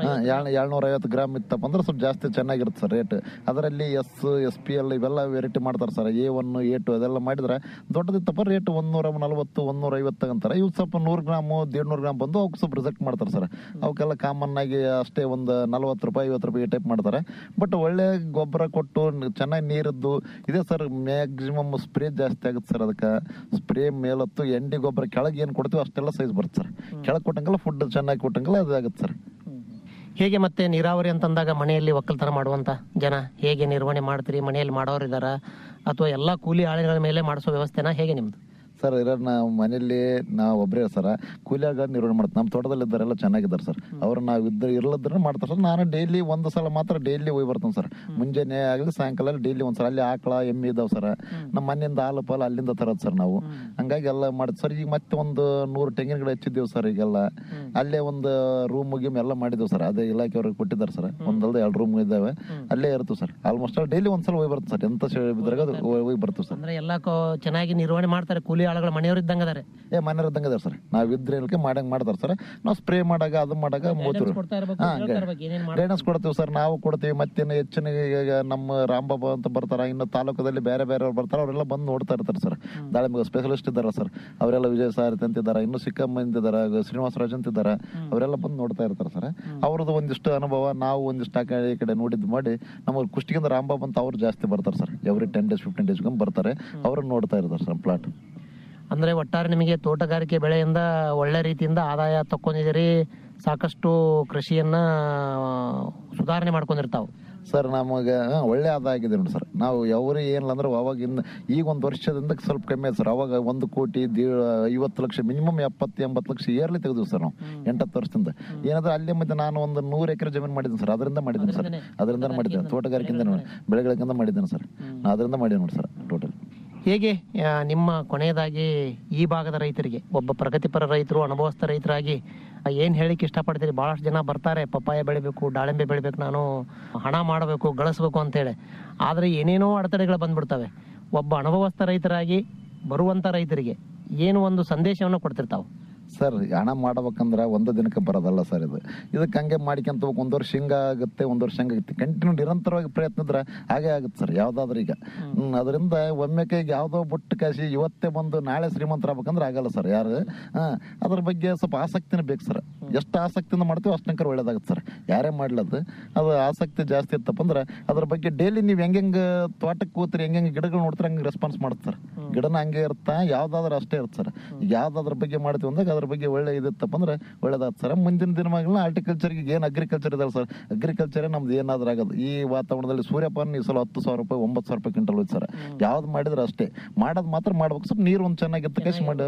ಏಳ್ನೂರ ಐವತ್ತು ಗ್ರಾಮ್ ಇತ್ತಪ್ಪ ಅಂದ್ರೆ ಸ್ವಲ್ಪ ಜಾಸ್ತಿ ಚೆನ್ನಾಗಿರುತ್ತೆ ಸರ್ ರೇಟ್ ಅದರಲ್ಲಿ ಎಸ್ ಎಸ್ ಪಿ ಎಲ್ ಇವೆಲ್ಲ ವೆರೈಟಿ ಮಾಡ್ತಾರೆ sir A one A two ಅದೆಲ್ಲ ಮಾಡಿದ್ರೆ ದೊಡ್ಡದಿತ್ತಪ್ಪ ರೇಟ್ ಒಂದೂರ ನಲವತ್ತು ಒಂದೂರ ಐವತ್ತು ತಗೊಂತಾರೆ ಇವು ಸ್ವಲ್ಪ ನೂರು ಗ್ರಾಮು ದೇಡ್ನೂರು ಗ್ರಾಮ್ ಬಂದು ಅವಕ್ಕೆ ಸ್ವಲ್ಪ ರಿಜೆಕ್ಟ್ ಮಾಡ್ತಾರೆ ಸರ್ ಅವಕ್ಕೆಲ್ಲ ಕಾಮನ್ ಆಗಿ ಅಷ್ಟೇ ಒಂದು ನಲವತ್ತು ರೂಪಾಯಿ ಐವತ್ತು ರೂಪಾಯಿ ಟೈಪ್ ಮಾಡ್ತಾರೆ ಬಟ್ ಒಳ್ಳೆ ಗೊಬ್ಬರ ಕೊಟ್ಟು ಚೆನ್ನಾಗಿ ನೀರಿದ್ದು ಇದೆ ಸರ್ ಮ್ಯಾಕ್ಸಿಮಮ್ ಸ್ಪ್ರೇ ಜಾಸ್ತಿ ಆಗುತ್ತೆ ಸರ್ ಅದಕ್ಕೆ ಸ್ಪ್ರೇ ಮೇಲತ್ತು ಎಂಡಿ ಗೊಬ್ಬರ ಕೆಳಗೆ ಏನು ಕೊಡ್ತೀವಿ ಅಷ್ಟೆಲ್ಲ ಸೈಜ್ ಬರುತ್ತೆ ಸರ್ ಕೆಳಗೆ ಕೊಟ್ಟಂಗೆಲ್ಲ ಫುಡ್ ಚೆನ್ನಾಗಿ ಕೊಟ್ಟಂಗೆಲ್ಲ ಅದು ಆಗುತ್ತೆ ಸರ್ ಹೇಗೆ ಮತ್ತೆ ನೀರಾವರಿ ಅಂತಂದಾಗ ಮನೆಯಲ್ಲಿ ಒಕ್ಕಲ್ತನ ಮಾಡುವಂತ ಜನ ಹೇಗೆ ನಿರ್ವಹಣೆ ಮಾಡ್ತೀರಿ ಮನೆಯಲ್ಲಿ ಮಾಡೋರು ಇದಾರ ಅಥವಾ ಎಲ್ಲಾ ಕೂಲಿ ಆಳುಗಳ ಮೇಲೆ ಮಾಡಿಸೋ ವ್ಯವಸ್ಥೆನ ಹೇಗೆ ನಿಮ್ದು ಸರ್ ಇರೋ ನಾವು ಮನೆಯಲ್ಲಿ ನಾವು ಒಬ್ಬರೇ ಸರ್ ಕೂಲಿಯಾಗ ನಿರ್ವಹಣೆ ಮಾಡ್ತೀವಿ ನಮ್ಮ ತೋಟದಲ್ಲಿ ಇದ್ದಾರೆಲ್ಲ ಚೆನ್ನಾಗಿದ್ದಾರೆ ಸರ್ ಅವ್ರು ನಾವು ಇದ್ದ ಇರ್ಲದ್ರೆ ಮಾಡ್ತಾರೆ ಸರ್ ನಾನು ಡೈಲಿ ಒಂದು ಸಲ ಮಾತ್ರ ಡೈಲಿ ಹೋಗಿ ಬರ್ತೀನಿ ಸರ್ ಮುಂಜಾನೆ ಆಗಲಿ ಸಾಯಂಕಾಲ ಡೈಲಿ ಒಂದ್ಸಲ ಅಲ್ಲಿ ಆಕಳ ಎಮ್ಮೆ ಇದಾವೆ ಸರ್ ನಮ್ಮ ಮನೆಯಿಂದ ಹಾಲು ಪಾಲು ಅಲ್ಲಿಂದ ತರೋದು ಸರ್ ನಾವು ಹಂಗಾಗಿ ಎಲ್ಲ ಮಾಡ್ತೀವಿ ಸರ್ ಈಗ ಮತ್ತೆ ಒಂದು ನೂರು ತೆಂಗಿನ ಗಿಡ ಹಚ್ಚಿದ್ದೀವಿ ಸರ್ ಈಗೆಲ್ಲ ಅಲ್ಲೇ ಒಂದು ರೂಮ್ ಗಿಮ್ ಎಲ್ಲ ಮಾಡಿದ್ದೀವಿ ಸರ್ ಅದೇ ಇಲಾಖೆಯವ್ರಿಗೆ ಕೊಟ್ಟಿದ್ದಾರೆ ಸರ್ ಒಂದಲ್ದ ಎರಡು ರೂಮ್ ಇದ್ದಾವೆ ಅಲ್ಲೇ ಇರ್ತೀವಿ ಸರ್ ಆಲ್ಮೋಸ್ಟ್ ಡೈಲಿ ಒಂದ್ಸಲ ಹೋಗಿ ಬರ್ತೀವಿ ಸರ್ ಎಂತ ಬಿದ್ರಾಗ ಅದು ಹೋಗಿ ಬರ್ತೀವಿ ಸರ್ ಅಂದ್ರೆ ಎಲ್ಲಾ ಕೋ- ಚೆನ್ನಾಗಿ ನಿರ್ವಹಣೆ ಮಾಡ್ತಾರೆ ಕೂಲಿ ಆಳುಗಳ ಮನೆಯವರು ಇದ್ದಂಗ ಅದಾರೆ ಏ ಮನೆಯವ್ರ ಇದ್ದಂಗೆ ಅದಾರ ಸರ್ ನಾವ್ ಇದ್ರೆ ಏನಕ್ಕೆ ಮಾಡಂಗ್ ಮಾಡ್ತಾರ ಸರ್ ನಾವು ಸ್ಪ್ರೇ ಮಾಡಾಗ ಅದು ಮಾಡಾಗ ಮೂತಿರು ಕೊಡ್ತಾ ಇರ್ಬೇಕು, ಹೇಳ್ತಾ ಇರ್ಬೇಕು, ಏನೇನ್ ಮಾಡ್ಬೇಕು. ಗೈಡೆನ್ಸ್ ಕೊಡ್ತೀವಿ ಸರ್ ನಾವು ಕೊಡ್ತೀವಿ ಮತ್ತೇನು ಹೆಚ್ಚಿನ ಈಗ ನಮ್ಮ ರಾಂಬಾಬು ಅಂತ ಬರ್ತಾರ ಇನ್ನು ತಾಲೂಕದಲ್ಲಿ ಬೇರೆ ಬೇರೆ ಬರ್ತಾರ ಅವರೆಲ್ಲ ಬಂದು ನೋಡ್ತಾ ಇರ್ತಾರೆ ಸರ್ ದಾಳಿಂಬೆ ಸ್ಪೆಷಲಿಸ್ಟ್ ಇದಾರ ಸರ್ ಅವರೆಲ್ಲ ವಿಜಯ ಸಾರಥಿ ಅಂತಿದ್ದಾರೆ ಇನ್ನು ಸಿಕ್ಕಮ್ಮ ಅಂತಿದ್ದಾರೆ ಶ್ರೀನಿವಾಸರಾಜ್ ಅಂತಿದ್ದಾರೆ ಅವರೆಲ್ಲ ಬಂದು ನೋಡ್ತಾ ಇರ್ತಾರೆ ಸರ್ ಅವ್ರದ್ದು ಒಂದಿಷ್ಟು ಅನುಭವ ನಾವು ಒಂದಿಷ್ಟು ಆ ಕಡೆ ಈ ಕಡೆ ನೋಡಿದ್ದು ಮಾಡಿ ನಮ್ಮ ಕುಷ್ಟಿಗಿಂದ ರಾಂಬಾಬ್ ಅಂತ ಅವ್ರು ಜಾಸ್ತಿ ಬರ್ತಾರೆ sir every ten days fifteen days ಬರ್ತಾರೆ ಅವ್ರನ್ನ ನೋಡ್ತಾ ಇರ್ತಾರೆ ಸರ್ ಪ್ಲಾಟ್ ಅಂದ್ರೆ ಒಟ್ಟಾರೆ ನಿಮಗೆ ತೋಟಗಾರಿಕೆ ಬೆಳೆಯಿಂದ ಒಳ್ಳೆ ರೀತಿಯಿಂದ ಆದಾಯ ತಕ್ಕೊಂಡಿದ್ದೀರಿ ಸಾಕಷ್ಟು ಕೃಷಿಯನ್ನ ಆ, ಸುಧಾರಣೆ ಮಾಡ್ಕೊಂಡಿರ್ತಾವ ಸರ್ ನಮಗೆ ಹಾ, ಒಳ್ಳೆ ಆದಾಯ ಆಗಿದೆ ನೋಡಿ ಸರ್ ನಾವು ಯಾವ್ರಿ ಏನಿಲ್ಲ ಅಂದ್ರೆ ಅವಾಗಿಂದ ಈಗ ಒಂದು ವರ್ಷದಿಂದ ಸ್ವಲ್ಪ ಕಮ್ಮಿ ಆಯ್ತು ಸರ್ ಅವಾಗ ಒಂದು ಕೋಟಿ ದಿ ಐವತ್ತು ಲಕ್ಷ ಮಿನಿಮಮ್ ಎಪ್ಪತ್ತು ಎಂಬತ್ತು ಲಕ್ಷ ಇಯರ್ಲಿ ತೆಗೆದ್ವಿ ಸರ್ ನಾವು ಎಂಟತ್ತು ವರ್ಷದಿಂದ ಏನಾದ್ರೆ ಅಲ್ಲಿ ಮತ್ತೆ ನಾನು ಒಂದು ನೂರು ಎಕರೆ ಜಮೀನು ಮಾಡಿದ್ದೀನಿ ಸರ್ ಅದರಿಂದ ಮಾಡಿದ್ದೀನಿ ಸರ್ ಅದರಿಂದ ಮಾಡಿದ್ದೇನೆ ತೋಟಗಾರಿಕೆಯಿಂದ ಬೆಳೆಗಳಿಂದ ಮಾಡಿದ್ದೇನೆ ಸರ್ ನಾನು ಅದರಿಂದ ಮಾಡಿದ್ದೀನಿ ನೋಡಿ ಸರ್ ಟೋಟಲ್ ಹೇಗೆ ಆ, ನಿಮ್ಮ ಕೊನೆಯದಾಗಿ ಈ ಭಾಗದ ರೈತರಿಗೆ ಒಬ್ಬ ಪ್ರಗತಿಪರ ರೈತರು ಅನುಭವಸ್ಥ ರೈತರಾಗಿ ಆ, ಏನ್ ಹೇಳಿಕ್ ಇಷ್ಟಪಡ್ತೀರಿ ಬಹಳಷ್ಟು ಜನ ಬರ್ತಾರೆ ಪಪ್ಪಾಯ ಬೆಳಿಬೇಕು ದಾಳಿಂಬೆ ಬೆಳಿಬೇಕು ನಾನು ಹಣ ಮಾಡಬೇಕು ಗಳಿಸ್ಬೇಕು ಅಂತೇಳಿ ಆದ್ರೆ ಏನೇನೋ ಅಡೆತಡೆಗಳು ಬಂದ್ಬಿಡ್ತವೆ ಒಬ್ಬ ಅನುಭವಸ್ಥ ರೈತರಾಗಿ ಬರುವಂತ ರೈತರಿಗೆ ಏನು ಒಂದು ಸಂದೇಶವನ್ನು ಕೊಡ್ತಿರ್ತಾವ ಸರ್ ಹಣ ಮಾಡ್ಬೇಕಂದ್ರೆ ಒಂದು ದಿನಕ್ಕೆ ಬರೋದಲ್ಲ ಸರ್ ಇದು ಇದಕ್ಕೆ ಹಂಗೆ ಮಾಡ್ಕೊಂತ ಹೋಗ್ಬೇಕು ಒಂದು ವರ್ಷ ಹಿಂಗ ಆಗುತ್ತೆ ಒಂದು ವರ್ಷ ಹಂಗ ಆಗುತ್ತೆ ಕಂಟಿನ್ಯೂ ನಿರಂತರವಾಗಿ ಪ್ರಯತ್ನ ಇದ್ರೆ ಹಾಗೆ ಆಗುತ್ತೆ ಸರ್ ಯಾವ್ದಾದ್ರು ಈಗ ಹ್ಮ್, ಅದರಿಂದ ಒಮ್ಮೆ ಕೈಗೆ ಯಾವ್ದೋ ಬುಟ್ಟು ಕಾಸಿ ಇವತ್ತೇ ಬಂದು ನಾಳೆ ಶ್ರೀಮಂತರಾಗ್ಬೇಕಂದ್ರೆ ಆಗಲ್ಲ ಸರ್ ಯಾರು ಹಾ ಅದ್ರ ಬಗ್ಗೆ ಸ್ವಲ್ಪ ಆಸಕ್ತಿನ ಬೇಕು ಸರ್ ಎಷ್ಟು ಆಸಕ್ತಿಯಿಂದ ಮಾಡ್ತೀವಿ ಅಷ್ಟಂಕರ ಒಳ್ಳೇದಾಗುತ್ತೆ ಸರ್ ಯಾರೇ ಮಾಡ್ಲದು ಅದು ಆಸಕ್ತಿ ಜಾಸ್ತಿ ಇತ್ತಪ್ಪ ಅಂದ್ರೆ ಅದ್ರ ಬಗ್ಗೆ ಡೈಲಿ ನೀವು ಹೆಂಗೆ ತೋಟಕ್ಕೆ ಕೂತ್ರಿ ಹೆಂಗೆ ಗಿಡಗಳು ನೋಡ್ತಾರೆ ಹಂಗೆ ರೆಸ್ಪಾನ್ಸ್ ಮಾಡುತ್ತೆ ಸರ್ ಗಿಡನ ಹಂಗೆ ಇರುತ್ತಾ ಯಾವ್ದಾದ್ರು ಅಷ್ಟೇ ಇರುತ್ತೆ ಸರ್ ಈಗ ಯಾವ್ದಾದ್ರ ಬಗ್ಗೆ ಮಾಡ್ತೀವಿ ಅಂದಾಗ ಅದ್ರ ಬಗ್ಗೆ ಒಳ್ಳೆ ಇದಿತ್ತಪ್ಪ ಅಂದ್ರೆ ಒಳ್ಳೇದಾಗುತ್ತೆ ಸರ್ ಮುಂದಿನ ದಿನಮಾಗಲೂ ಆರ್ಟಿಕಲ್ಚರ್ಗೆ ಏನು ಅಗ್ರಿಕಲ್ಚರ್ ಇದಲ್ಲ ಸರ್ ಅಗ್ರಿಕಲ್ಚರೇ ನಮ್ದು ಏನಾದ್ರೂ ಆಗೋದು ಈ ವಾತಾವರಣದಲ್ಲಿ ಸೂರ್ಯಪಾನ ಈ ಸಲ ಹತ್ತು ಸಾವಿರ ರೂಪಾಯಿ ಒಂಬತ್ತು ಸಾವಿರ ರೂಪಾಯಿ ಕ್ವಿಂಟಲ್ ಹೋಯ್ತು ಸರ್ ಯಾವ್ದು ಮಾಡಿದ್ರೆ ಅಷ್ಟೇ ಮಾಡೋದು ಮಾತ್ರ ಮಾಡ್ಬೇಕು ಸ್ವಲ್ಪ ನೀರು ಒಂದು ಚೆನ್ನಾಗಿತ್ತು ಕಸಿ ಮಾಡಿ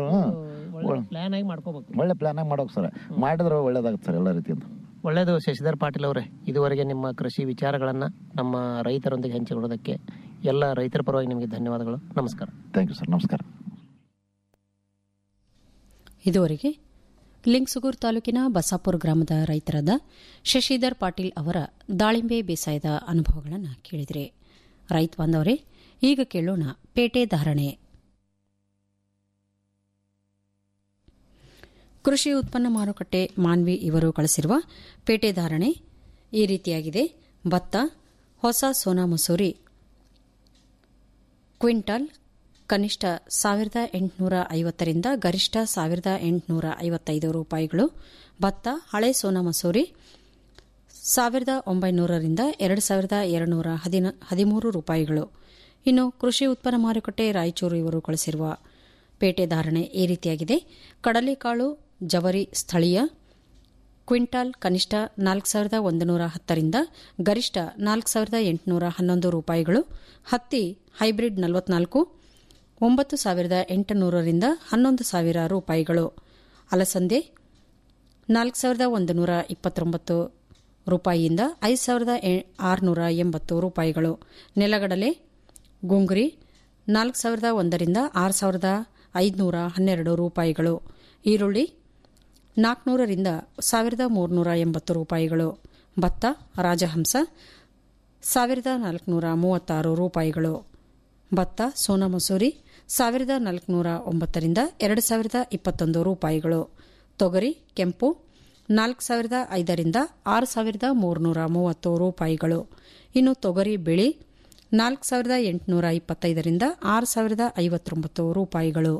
ಪ್ಲಾನ್ ಆಗಿ ಮಾಡ್ಕೋಬೇಕು ಒಳ್ಳೆ ಪ್ಲಾನ್ ಆಗಿ ಮಾಡ್ಬೇಕು ಸರ್ ಮಾಡಿದ್ರೆ ಒಳ್ಳೇದಾಗುತ್ತೆ ಸರ್ ಎಲ್ಲ ರೀತಿಯಿಂದ ಒಳ್ಳೆಯದು ಶಶಿಧರ್ ಪಾಟೀಲ್ ಅವರೇ ಇದುವರೆಗೆ ನಿಮ್ಮ ಕೃಷಿ ವಿಚಾರಗಳನ್ನ ನಮ್ಮ ರೈತರೊಂದಿಗೆ ಹಂಚಿಕೊಳ್ಳೋದಕ್ಕೆ ಎಲ್ಲ ರೈತರ ಪರವಾಗಿ ನಿಮಗೆ ಧನ್ಯವಾದಗಳು ನಮಸ್ಕಾರ ಥ್ಯಾಂಕ್ ಯು ಸರ್ ನಮಸ್ಕಾರ ಇದುವರೆಗೆ ಲಿಂಗ್ಸುಗೂರ್ ತಾಲೂಕಿನ ಬಸಾಪುರ ಗ್ರಾಮದ ರೈತರಾದ ಶಶಿಧರ್ ಪಾಟೀಲ್ ಅವರ ದಾಳಿಂಬೆ ಬೇಸಾಯದ ಅನುಭವಗಳನ್ನು ಕೇಳಿದರೆ ರೈತ ಬಾಂಧವರೇ ಈಗ ಕೇಳೋಣ ಪೇಟೆ ಧಾರಣೆ ಕೃಷಿ ಉತ್ಪನ್ನ ಮಾರುಕಟ್ಟೆ ಮಾನ್ವಿ ಇವರು ಕಳಿಸಿರುವ ಪೇಟೆ ಧಾರಣೆ ಈ ರೀತಿಯಾಗಿದೆ ಭತ್ತ ಹೊಸ ಸೋನಾ ಮಸೂರಿ ಕ್ವಿಂಟಾಲ್ ಕನಿಷ್ಠ ಸಾವಿರದ ಎಂಟುನೂರ ಐವತ್ತರಿಂದ ಗರಿಷ್ಠ ಸಾವಿರದ ಎಂಟುನೂರ ಐವತ್ತೈದು ರೂಪಾಯಿಗಳು ಭತ್ತ ಹಳೆ ಸೋನಾ ಮಸೂರಿ ಸಾವಿರದ ಒಂಬೈನೂರರಿಂದ ಎರಡು ಸಾವಿರದ ಎರಡುನೂರ ಹದಿಮೂರು ರೂಪಾಯಿಗಳು ಇನ್ನು ಕೃಷಿ ಉತ್ಪನ್ನ ಮಾರುಕಟ್ಟೆ ರಾಯಚೂರು ಇವರು ಕಳಿಸಿರುವ ಪೇಟೆ ಧಾರಣೆ ಈ ರೀತಿಯಾಗಿದೆ ಕಡಲೆಕಾಳು ಜವರಿ ಸ್ಥಳೀಯ ಕ್ವಿಂಟಾಲ್ ಕನಿಷ್ಠ ನಾಲ್ಕು ಸಾವಿರದ ಒಂದು ನೂರ ಹತ್ತರಿಂದ ಗರಿಷ್ಠ ನಾಲ್ಕು ಸಾವಿರದ ಎಂಟುನೂರ ಹನ್ನೊಂದು ರೂಪಾಯಿಗಳು ಹತ್ತಿ ಹೈಬ್ರಿಡ್ ನಲವತ್ನಾಲ್ಕು ಒಂಬತ್ತು ಸಾವಿರದ ಎಂಟುನೂರರಿಂದ ಹನ್ನೊಂದು ಸಾವಿರ ರೂಪಾಯಿಗಳು ಅಲಸಂದೆ ನಾಲ್ಕು ಸಾವಿರದ ಒಂದು ನೂರ ಇಪ್ಪತ್ತೊಂಬತ್ತು ರೂಪಾಯಿಯಿಂದ ಐದು ಸಾವಿರದ ಆರುನೂರ ಎಂಬತ್ತು ರೂಪಾಯಿಗಳು ನೆಲಗಡಲೆ ಗುಂಗುರಿ ನಾಲ್ಕು ಸಾವಿರದ ಒಂದರಿಂದ ಆರು ಸಾವಿರದ ಐದುನೂರ ಹನ್ನೆರಡು ರೂಪಾಯಿಗಳು ಈರುಳ್ಳಿ ನಾಲ್ಕುನೂರರಿಂದ ಸಾವಿರದ ಮೂರುನೂರ ಎಂಬತ್ತು ರೂಪಾಯಿಗಳು ಭತ್ತ ರಾಜಹಂಸ ಸಾವಿರದ ನಾಲ್ಕುನೂರ ಮೂವತ್ತಾರು ರೂಪಾಯಿಗಳು ಭತ್ತ ಸೋನಾ ಮಸೂರಿ ಸಾವಿರದ ನಾಲ್ಕುನೂರ ಒಂಬತ್ತರಿಂದ ಎರಡು ಸಾವಿರದ ಇಪ್ಪತ್ತೊಂದು ರೂಪಾಯಿಗಳು ತೊಗರಿ ಕೆಂಪು ನಾಲ್ಕು ಸಾವಿರದ ಐದರಿಂದ ಆರು ಸಾವಿರದ ಮೂರುನೂರ ಮೂವತ್ತು ರೂಪಾಯಿಗಳು ಇನ್ನು ತೊಗರಿ ಬಿಳಿ ನಾಲ್ಕು ಸಾವಿರದ ಎಂಟುನೂರ ಇಪ್ಪತ್ತೈದರಿಂದ ಆರು ಸಾವಿರದ ಐವತ್ತೊಂಬತ್ತು ರೂಪಾಯಿಗಳು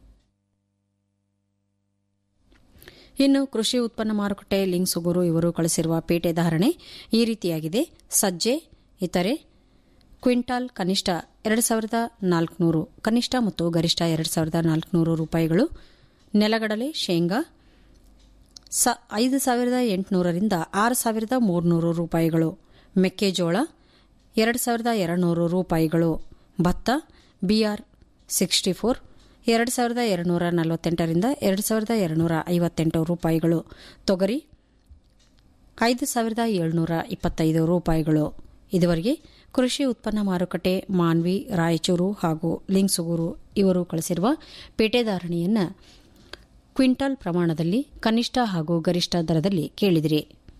ಇನ್ನು ಕೃಷಿ ಉತ್ಪನ್ನ ಮಾರುಕಟ್ಟೆ ಲಿಂಗ್ಸುಗೂರು ಇವರು ಕಳಿಸಿರುವ ಪೇಟೆ ಧಾರಣೆ ಈ ರೀತಿಯಾಗಿದೆ ಸಜ್ಜೆ ಇತರೆ ಕ್ವಿಂಟಾಲ್ ಕನಿಷ್ಠ ಎರಡು ಸಾವಿರದ ನಾಲ್ಕುನೂರು ಕನಿಷ್ಠ ಮತ್ತು ಗರಿಷ್ಠ ಎರಡು ಸಾವಿರದ ನಾಲ್ಕುನೂರು ರೂಪಾಯಿಗಳು ನೆಲಗಡಲೆ ಶೇಂಗಾ ಸ ಐದು ಸಾವಿರದ ಎಂಟುನೂರರಿಂದ ಆರು ಸಾವಿರದ ಮೂರುನೂರು ರೂಪಾಯಿಗಳು ಮೆಕ್ಕೆಜೋಳ ಎರಡು ಸಾವಿರದ ಎರಡುನೂರು ರೂಪಾಯಿಗಳು ಭತ್ತ ಬಿಆರ್ ಸಿಕ್ಸ್ಟಿ ಫೋರ್ ಎರಡು ಸಾವಿರದ ಎರಡುನೂರ ನಲವತ್ತೆಂಟರಿಂದ ಎರಡು ಸಾವಿರದ ಎರಡುನೂರ ಐವತ್ತೆಂಟು ರೂಪಾಯಿಗಳು ತೊಗರಿ ಐದು ಸಾವಿರದ ಏಳುನೂರ ಇಪ್ಪತ್ತೈದು ರೂಪಾಯಿಗಳು ಇದುವರೆಗೆ ಕೃಷಿ ಉತ್ಪನ್ನ ಮಾರುಕಟ್ಟೆ ಮಾನ್ವಿ ರಾಯಚೂರು ಹಾಗೂ ಲಿಂಗ್ಸುಗೂರು ಇವರು ಕಳಿಸಿರುವ ಪೇಟೆದಾರಣಿಯನ್ನು ಕ್ವಿಂಟಾಲ್ ಪ್ರಮಾಣದಲ್ಲಿ ಕನಿಷ್ಠ ಹಾಗೂ ಗರಿಷ್ಠ ದರದಲ್ಲಿ ಕೇಳಿದಿರಿ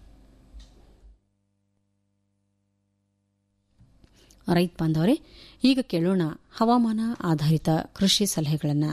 ರೈತ ಬಾಂಧವರೇ ಈಗ ಕೇಳೋಣ ಹವಾಮಾನ ಆಧಾರಿತ ಕೃಷಿ ಸಲಹೆಗಳನ್ನು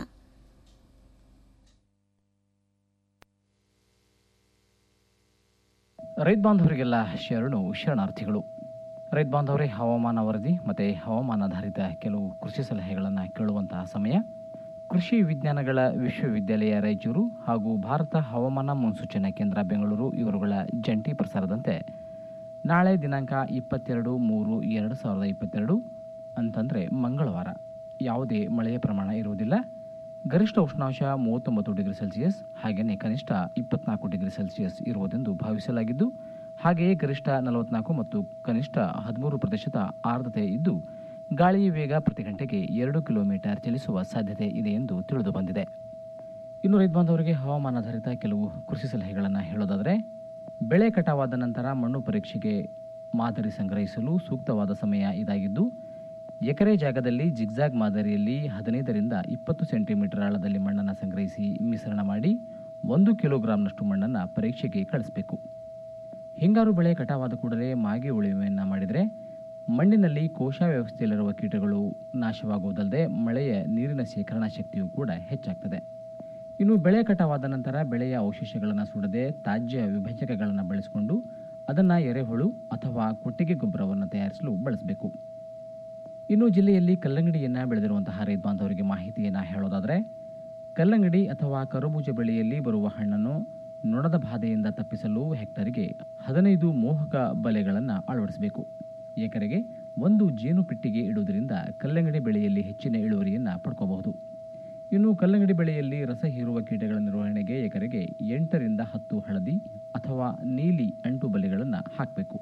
ರೈತ ಬಾಂಧವರಿಗೆಲ್ಲ ಶರಣು ಶರಣಾರ್ಥಿಗಳು ರೈತ ಬಾಂಧವರೇ ಹವಾಮಾನ ವರದಿ ಮತ್ತು ಹವಾಮಾನಾಧಾರಿತ ಕೆಲವು ಕೃಷಿ ಸಲಹೆಗಳನ್ನು ಕೇಳುವಂತಹ ಸಮಯ ಕೃಷಿ ವಿಜ್ಞಾನಗಳ ವಿಶ್ವವಿದ್ಯಾಲಯ ರಾಯಚೂರು ಹಾಗೂ ಭಾರತ ಹವಾಮಾನ ಮುನ್ಸೂಚನಾ ಕೇಂದ್ರ ಬೆಂಗಳೂರು ಇವರುಗಳ ಜಂಟಿ ಪ್ರಸಾರದಂತೆ ನಾಳೆ ದಿನಾಂಕ ಇಪ್ಪತ್ತೆರಡು ಮೂರು ಎರಡು ಸಾವಿರದ ಇಪ್ಪತ್ತೆರಡು ಅಂತಂದರೆ ಮಂಗಳವಾರ ಯಾವುದೇ ಮಳೆಯ ಪ್ರಮಾಣ ಇರುವುದಿಲ್ಲ ಗರಿಷ್ಠ ಉಷ್ಣಾಂಶ ಮೂವತ್ತೊಂಬತ್ತು ಡಿಗ್ರಿ ಸೆಲ್ಸಿಯಸ್ ಹಾಗೆಯೇ ಕನಿಷ್ಠ ಇಪ್ಪತ್ನಾಲ್ಕು ಡಿಗ್ರಿ ಸೆಲ್ಸಿಯಸ್ ಇರುವುದೆಂದು ಭಾವಿಸಲಾಗಿದ್ದು ಹಾಗೆಯೇ ಗರಿಷ್ಠ ನಲವತ್ನಾಲ್ಕು ಮತ್ತು ಕನಿಷ್ಠ ಹದಿಮೂರು ಪ್ರತಿಶತ ಆರ್ದ್ರತೆ ಇದ್ದು ಗಾಳಿಯ ವೇಗ ಪ್ರತಿ ಗಂಟೆಗೆ ಎರಡು ಕಿಲೋಮೀಟರ್ ಚಲಿಸುವ ಸಾಧ್ಯತೆ ಇದೆ ಎಂದು ತಿಳಿದು ಬಂದಿದೆ ಇನ್ನು ರೈತ ಬಾಂಧವರಿಗೆ ಹವಾಮಾನಾಧಾರಿತ ಕೆಲವು ಕೃಷಿ ಸಲಹೆಗಳನ್ನು ಹೇಳೋದಾದರೆ ಬೆಳೆ ಕಟಾವಾದ ನಂತರ ಮಣ್ಣು ಪರೀಕ್ಷೆಗೆ ಮಾದರಿ ಸಂಗ್ರಹಿಸಲು ಸೂಕ್ತವಾದ ಸಮಯ ಇದಾಗಿದ್ದು ಎಕರೆ ಜಾಗದಲ್ಲಿ ಜಿಗ್ಜಾಗ್ ಮಾದರಿಯಲ್ಲಿ ಹದಿನೈದರಿಂದ ಇಪ್ಪತ್ತು ಸೆಂಟಿಮೀಟರ್ ಆಳದಲ್ಲಿ ಮಣ್ಣನ್ನು ಸಂಗ್ರಹಿಸಿ ಮಿಶ್ರಣ ಮಾಡಿ ಒಂದು ಕಿಲೋಗ್ರಾಂನಷ್ಟು ಮಣ್ಣನ್ನು ಪರೀಕ್ಷೆಗೆ ಕಳಿಸಬೇಕು ಹಿಂಗಾರು ಬೆಳೆ ಕಟಾವಾದ ಕೂಡಲೇ ಮಾಗಿ ಉಳುಮೆಯನ್ನು ಮಾಡಿದರೆ ಮಣ್ಣಿನಲ್ಲಿ ಕೋಶ ವ್ಯವಸ್ಥೆಯಲ್ಲಿರುವ ಕೀಟಗಳು ನಾಶವಾಗುವುದಲ್ಲದೆ ಮಳೆಯ ನೀರಿನ ಶೇಖರಣಾ ಶಕ್ತಿಯೂ ಕೂಡ ಹೆಚ್ಚಾಗ್ತದೆ ಇನ್ನು ಬೆಳೆ ಕಟಾವಾದ ನಂತರ ಬೆಳೆಯ ಅವಶೇಷಗಳನ್ನು ಸುಡದೆ ತಾಜ್ಯ ವಿಭಜಕಗಳನ್ನು ಬಳಸಿಕೊಂಡು ಅದನ್ನು ಎರೆಹುಳು ಅಥವಾ ಕೊಟ್ಟಿಗೆ ಗೊಬ್ಬರವನ್ನು ತಯಾರಿಸಲು ಬಳಸಬೇಕು ಇನ್ನು ಜಿಲ್ಲೆಯಲ್ಲಿ ಕಲ್ಲಂಗಡಿಯನ್ನು ಬೆಳೆದಿರುವಂತಹ ರೈತ ಬಾಂಧವರಿಗೆ ಮಾಹಿತಿಯನ್ನು ಹೇಳೋದಾದರೆ ಕಲ್ಲಂಗಡಿ ಅಥವಾ ಕರಬೂಜ ಬೆಳೆಯಲ್ಲಿ ಬರುವ ಹಣ್ಣನ್ನು ನೊಣದ ಬಾಧೆಯಿಂದ ತಪ್ಪಿಸಲು ಹೆಕ್ಟರ್ಗೆ ಹದಿನೈದು ಮೋಹಕ ಬಲೆಗಳನ್ನು ಅಳವಡಿಸಬೇಕು ಎಕರೆಗೆ ಒಂದು ಜೇನು ಪೆಟ್ಟಿಗೆ ಇಡುವುದರಿಂದ ಕಲ್ಲಂಗಡಿ ಬೆಳೆಯಲ್ಲಿ ಹೆಚ್ಚಿನ ಇಳುವರಿಯನ್ನು ಪಡ್ಕೋಬಹುದು ಇನ್ನು ಕಲ್ಲಂಗಡಿ ಬೆಳೆಯಲ್ಲಿ ರಸ ಹೀರುವ ಕೀಟಗಳ ನಿರ್ವಹಣೆಗೆ ಎಕರೆಗೆ ಎಂಟರಿಂದ ಹತ್ತು ಹಳದಿ ಅಥವಾ ನೀಲಿ ಅಂಟು ಬಲೆಗಳನ್ನು ಹಾಕಬೇಕು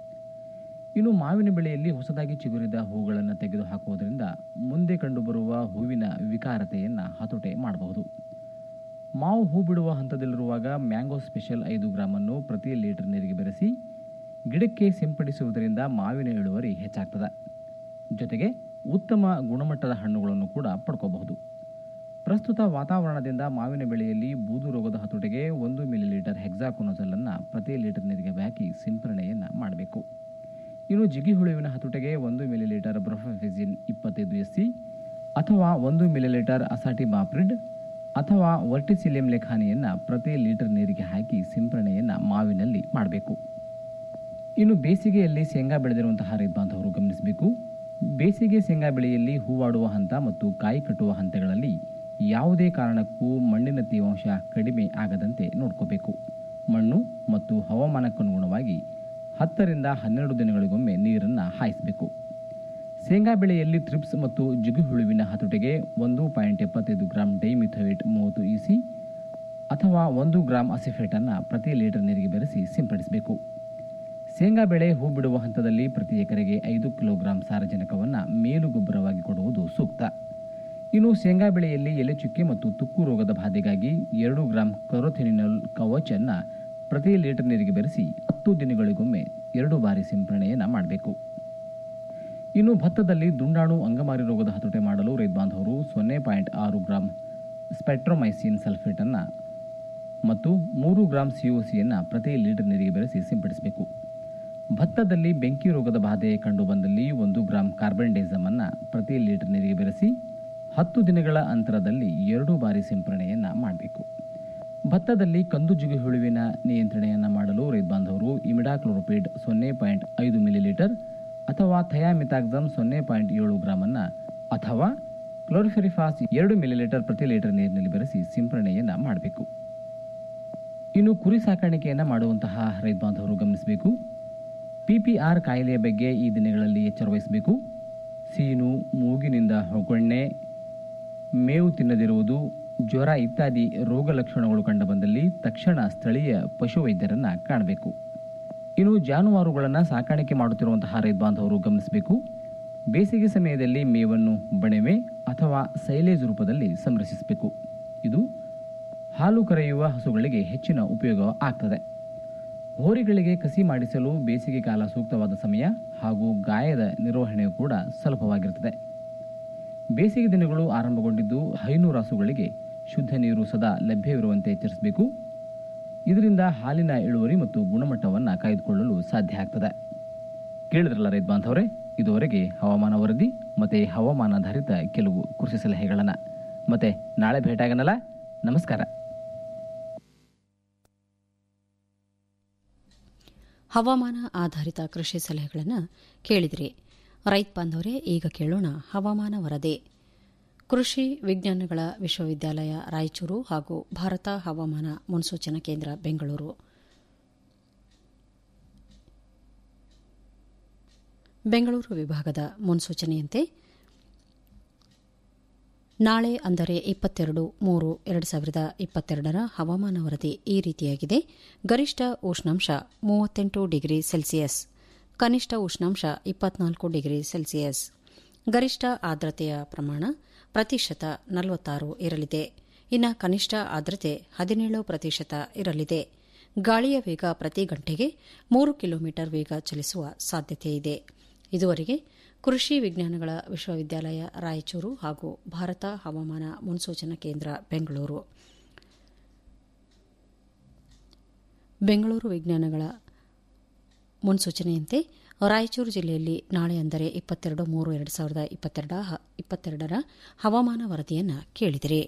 ಇನ್ನು ಮಾವಿನ ಬೆಳೆಯಲ್ಲಿ ಹೊಸದಾಗಿ ಚಿಗುರಿದ ಹೂಗಳನ್ನು ತೆಗೆದು ಹಾಕುವುದರಿಂದ ಮುಂದೆ ಕಂಡುಬರುವ ಹೂವಿನ ವಿಕಾರತೆಯನ್ನು ಹತೋಟೆ ಮಾಡಬಹುದು ಮಾವು ಹೂ ಬಿಡುವ ಹಂತದಲ್ಲಿರುವಾಗ ಮ್ಯಾಂಗೋ ಸ್ಪೆಷಲ್ ಐದು ಗ್ರಾಮನ್ನು ಪ್ರತಿ ಲೀಟರ್ ನೀರಿಗೆ ಬೆರೆಸಿ ಗಿಡಕ್ಕೆ ಸಿಂಪಡಿಸುವುದರಿಂದ ಮಾವಿನ ಇಳುವರಿ ಹೆಚ್ಚಾಗ್ತದೆ ಜೊತೆಗೆ ಉತ್ತಮ ಗುಣಮಟ್ಟದ ಹಣ್ಣುಗಳನ್ನು ಕೂಡ ಪಡ್ಕೋಬಹುದು ಪ್ರಸ್ತುತ ವಾತಾವರಣದಿಂದ ಮಾವಿನ ಬೆಳೆಯಲ್ಲಿ ಬೂದು ರೋಗದ ಹತೋಟಿಗೆ ಒಂದು ಮಿಲಿ ಲೀಟರ್ ಹೆಕ್ಸಾಕೊನೋಜಲನ್ನು ಪ್ರತಿ ಲೀಟರ್ ನೀರಿಗೆ ಹಾಕಿ ಸಿಂಪರಣೆಯನ್ನು ಮಾಡಬೇಕು ಇನ್ನು ಜಿಗಿ ಹುಳುವಿನ ಹತೋಟಿಗೆ ಒಂದು ಮಿಲಿ ಲೀಟರ್ ಬ್ರೊಫೆಫಿಸಿನ್ ಇಪ್ಪತ್ತೈದು ಎಸ್ ಸಿ ಅಥವಾ ಒಂದು ಮಿಲಿ ಲೀಟರ್ ಅಸಾಟಿ ಮಾಪ್ರಿಡ್ ಅಥವಾ ವರ್ಟಿಸಿಲಿಯಂ ಲೆಖಾನಿಯನ್ನು ಪ್ರತಿ ಲೀಟರ್ ನೀರಿಗೆ ಹಾಕಿ ಸಿಂಪರಣೆಯನ್ನು ಮಾವಿನಲ್ಲಿ ಮಾಡಬೇಕು ಇನ್ನು ಬೇಸಿಗೆಯಲ್ಲಿ ಶೇಂಗಾ ಬೆಳೆದಿರುವಂತಹ ರೈತ ಬಾಂಧವರು ಗಮನಿಸಬೇಕು ಬೇಸಿಗೆ ಶೇಂಗಾ ಬೆಳೆಯಲ್ಲಿ ಹೂವಾಡುವ ಹಂತ ಮತ್ತು ಕಾಯಿ ಕಟ್ಟುವ ಹಂತಗಳಲ್ಲಿ ಯಾವುದೇ ಕಾರಣಕ್ಕೂ ಮಣ್ಣಿನ ತೇವಾಂಶ ಕಡಿಮೆ ಆಗದಂತೆ ನೋಡ್ಕೋಬೇಕು ಮಣ್ಣು ಮತ್ತು ಹವಾಮಾನಕ್ಕನುಗುಣವಾಗಿ ಹತ್ತರಿಂದ ಹನ್ನೆರಡು ದಿನಗಳಿಗೊಮ್ಮೆ ನೀರನ್ನು ಹಾಯಿಸಬೇಕು ಶೇಂಗಾ ಬೆಳೆಯಲ್ಲಿ ಟ್ರಿಪ್ಸ್ ಮತ್ತು ಜಿಗುಹುಳುವಿನ ಹತೋಟಿಗೆ ಒಂದು ಪಾಯಿಂಟ್ ಎಪ್ಪತ್ತೈದು ಗ್ರಾಂ ಡೈಮಿಥೋಯೇಟ್ ಮೂವತ್ತು ಇಸಿ ಅಥವಾ ಒಂದು ಗ್ರಾಂ ಅಸಿಫೇಟನ್ನು ಪ್ರತಿ ಲೀಟರ್ ನೀರಿಗೆ ಬೆರೆಸಿ ಸಿಂಪಡಿಸಬೇಕು ಶೇಂಗಾ ಬೆಳೆ ಹೂ ಬಿಡುವ ಹಂತದಲ್ಲಿ ಪ್ರತಿ ಎಕರೆಗೆ ಐದು ಕಿಲೋಗ್ರಾಂ ಸಾರಜನಕವನ್ನು ಮೇಲು ಗೊಬ್ಬರವಾಗಿ ಕೊಡುವುದು ಸೂಕ್ತ ಇನ್ನು ಶೇಂಗಾ ಬೆಳೆಯಲ್ಲಿ ಎಲೆ ಚುಕ್ಕೆ ಮತ್ತು ತುಕ್ಕು ರೋಗದ ಬಾಧೆಗಾಗಿ ಎರಡು ಗ್ರಾಂ ಕರೋಥೆನಿನಲ್ ಕವಚನ್ನು ಪ್ರತಿ ಲೀಟರ್ ನೀರಿಗೆ ಬೆರೆಸಿ ಹತ್ತು ದಿನಗಳಿಗೊಮ್ಮೆ ಎರಡು ಬಾರಿ ಸಿಂಪರಣೆಯನ್ನು ಮಾಡಬೇಕು ಇನ್ನು ಭತ್ತದಲ್ಲಿ ದುಂಡಾಣು ಅಂಗಮಾರಿ ರೋಗದ ಹತೋಟಿ ಮಾಡಲು ರೈತ ಬಾಂಧವರು ಸೊನ್ನೆ ಪಾಯಿಂಟ್ ಆರು ಗ್ರಾಂ ಸ್ಪೆಟ್ರೋಮೈಸಿನ್ ಸಲ್ಫೇಟನ್ನು ಮತ್ತು ಮೂರು ಗ್ರಾಂ ಸಿಒಸಿಯನ್ನು ಪ್ರತಿ ಲೀಟರ್ ನೀರಿಗೆ ಬೆರೆಸಿ ಸಿಂಪಡಿಸಬೇಕು ಭತ್ತದಲ್ಲಿ ಬೆಂಕಿ ರೋಗದ ಬಾಧೆ ಕಂಡುಬಂದಲ್ಲಿ ಒಂದು ಗ್ರಾಂ ಕಾರ್ಬನ್ ಡೈಸಮ್ ಅನ್ನು ಪ್ರತಿ ಲೀಟರ್ ನೀರಿಗೆ ಬೆರೆಸಿ ಹತ್ತು ದಿನಗಳ ಅಂತರದಲ್ಲಿ ಎರಡು ಬಾರಿ ಸಿಂಪರಣೆಯನ್ನು ಮಾಡಬೇಕು ಭತ್ತದಲ್ಲಿ ಕಂದು ಜಿಗಿ ಹುಳುವಿನ ನಿಯಂತ್ರಣೆಯನ್ನು ಮಾಡಲು ರೈತ ಬಾಂಧವರು ಇಮಿಡಾಕ್ಲೋರೋಪಿಡ್ ಸೊನ್ನೆ ಪಾಯಿಂಟ್ ಐದು ಮಿಲಿಲೀಟರ್ ಅಥವಾ ಥಯಾಮಿತಾಕ್ಸಮ್ ಸೊನ್ನೆ ಪಾಯಿಂಟ್ ಏಳು ಗ್ರಾಮನ್ನು ಅಥವಾ ಕ್ಲೋರಿಫೆರಿಫಾಸ್ ಎರಡು ಮಿಲಿಲೀಟರ್ ಪ್ರತಿ ಲೀಟರ್ ನೀರಿನಲ್ಲಿ ಬೆರೆಸಿ ಸಿಂಪರಣೆಯನ್ನು ಮಾಡಬೇಕು ಇನ್ನು ಕುರಿ ಸಾಕಾಣಿಕೆಯನ್ನು ಮಾಡುವಂತಹ ರೈತ ಬಾಂಧವರು ಗಮನಿಸಬೇಕು ಪಿಪಿಆರ್ ಕಾಯಿಲೆಯ ಬಗ್ಗೆ ಈ ದಿನಗಳಲ್ಲಿ ಎಚ್ಚರ ವಹಿಸಬೇಕು ಸೀನು ಮೂಗಿನಿಂದ ಹೊಗೊಣ್ಣೆ ಮೇವು ತಿನ್ನದಿರುವುದು ಜ್ವರ ಇತ್ಯಾದಿ ರೋಗ ಲಕ್ಷಣಗಳು ಕಂಡುಬಂದಲ್ಲಿ ತಕ್ಷಣ ಸ್ಥಳೀಯ ಪಶುವೈದ್ಯರನ್ನು ಕಾಣಬೇಕು ಇನ್ನು ಜಾನುವಾರುಗಳನ್ನು ಸಾಕಾಣಿಕೆ ಮಾಡುತ್ತಿರುವಂತಹ ರೈತ ಬಾಂಧವರು ಗಮನಿಸಬೇಕು ಬೇಸಿಗೆ ಸಮಯದಲ್ಲಿ ಮೇವನ್ನು ಬಣವೆ ಅಥವಾ ಸೈಲೇಜ್ ರೂಪದಲ್ಲಿ ಸಂರಕ್ಷಿಸಬೇಕು ಇದು ಹಾಲು ಕರೆಯುವ ಹಸುಗಳಿಗೆ ಹೆಚ್ಚಿನ ಉಪಯೋಗ ಆಗ್ತದೆ ಹೋರಿಗಳಿಗೆ ಕಸಿ ಮಾಡಿಸಲು ಬೇಸಿಗೆ ಕಾಲ ಸೂಕ್ತವಾದ ಸಮಯ ಹಾಗೂ ಗಾಯದ ನಿರ್ವಹಣೆಯು ಕೂಡ ಸುಲಭವಾಗಿರುತ್ತದೆ ಬೇಸಿಗೆ ದಿನಗಳು ಆರಂಭಗೊಂಡಿದ್ದು ಹೈನೂರು ಹಸುಗಳಿಗೆ ಶುದ್ಧ ನೀರು ಸದಾ ಲಭ್ಯವಿರುವಂತೆ ಎಚ್ಚರಿಸಬೇಕು ಇದರಿಂದ ಹಾಲಿನ ಇಳುವರಿ ಮತ್ತು ಗುಣಮಟ್ಟವನ್ನು ಕಾಯ್ದುಕೊಳ್ಳಲು ಸಾಧ್ಯ ಆಗ್ತದೆ ಕೇಳಿದ್ರಲ್ಲ ರೈತ ಬಾಂಧವರೇ ಇದುವರೆಗೆ ಹವಾಮಾನ ವರದಿ ಮತ್ತೆ ಹವಾಮಾನಾಧಾರಿತ ಕೆಲವು ಕೃಷಿ ಸಲಹೆಗಳನ್ನು ಮತ್ತೆ ನಾಳೆ ಭೇಟಿಯಾಗನಲ್ಲ ನಮಸ್ಕಾರ ಹವಾಮಾನ ಆಧಾರಿತ ಕೃಷಿ ಸಲಹೆಗಳನ್ನು ಕೇಳಿದಿರಿ ರೈತ ಬಾಂಧವರೇ ಈಗ ಕೇಳೋಣ ಹವಾಮಾನ ವರದಿ ಕೃಷಿ ವಿಜ್ಞಾನಗಳ ವಿಶ್ವವಿದ್ಯಾಲಯ ರಾಯಚೂರು ಹಾಗೂ ಭಾರತ ಹವಾಮಾನ ಮುನ್ಸೂಚನಾ ಕೇಂದ್ರ ಬೆಂಗಳೂರು ಬೆಂಗಳೂರು ವಿಭಾಗದ ಮುನ್ಸೂಚನೆಯಂತೆ ನಾಳೆ ಅಂದರೆ ಇಪ್ಪತ್ತೆರಡು ಮೂರು ಎರಡು ಸಾವಿರದ ಇಪ್ಪತ್ತೆರಡರ ಹವಾಮಾನ ವರದಿ ಈ ರೀತಿಯಾಗಿದೆ ಗರಿಷ್ಠ ಉಷ್ಣಾಂಶ ಮೂವತ್ತೆಂಟು ಡಿಗ್ರಿ ಸೆಲ್ಸಿಯಸ್ ಕನಿಷ್ಠ ಉಷ್ಣಾಂಶ ಇಪ್ಪತ್ನಾಲ್ಕು ಡಿಗ್ರಿ ಸೆಲ್ಸಿಯಸ್ ಗರಿಷ್ಠ ಆರ್ದ್ರತೆಯ ಪ್ರಮಾಣ ಪ್ರತಿಶತ ನಲವತ್ತಾರು ಇರಲಿದೆ ಇನ್ನು ಕನಿಷ್ಠ ಆರ್ದ್ರತೆ ಹದಿನೇಳು ಪ್ರತಿಶತ ಇರಲಿದೆ ಗಾಳಿಯ ವೇಗ ಪ್ರತಿ ಗಂಟೆಗೆ ಮೂರು ಕಿಲೋಮೀಟರ್ ವೇಗ ಚಲಿಸುವ ಸಾಧ್ಯತೆಯಿದೆ ಇದುವರೆಗೆ ಕೃಷಿ ವಿಜ್ಞಾನಗಳ ವಿಶ್ವವಿದ್ಯಾಲಯ ರಾಯಚೂರು ಹಾಗೂ ಭಾರತ ಹವಾಮಾನ ಮುನ್ಸೂಚನಾ ಕೇಂದ್ರ ಬೆಂಗಳೂರು ಬೆಂಗಳೂರು ವಿಜ್ಞಾನಗಳ ಮುನ್ಸೂಚನೆಯಂತೆ ರಾಯಚೂರು ಜಿಲ್ಲೆಯಲ್ಲಿ ನಾಳೆ ಅಂದರೆ ಇಪ್ಪತ್ತೆರಡು ಮೂರು ಎರಡು ಸಾವಿರದ ಇಪ್ಪತ್ತೆರಡರ ಹವಾಮಾನ ವರದಿಯನ್ನು ಕೇಳಿದಿರಿ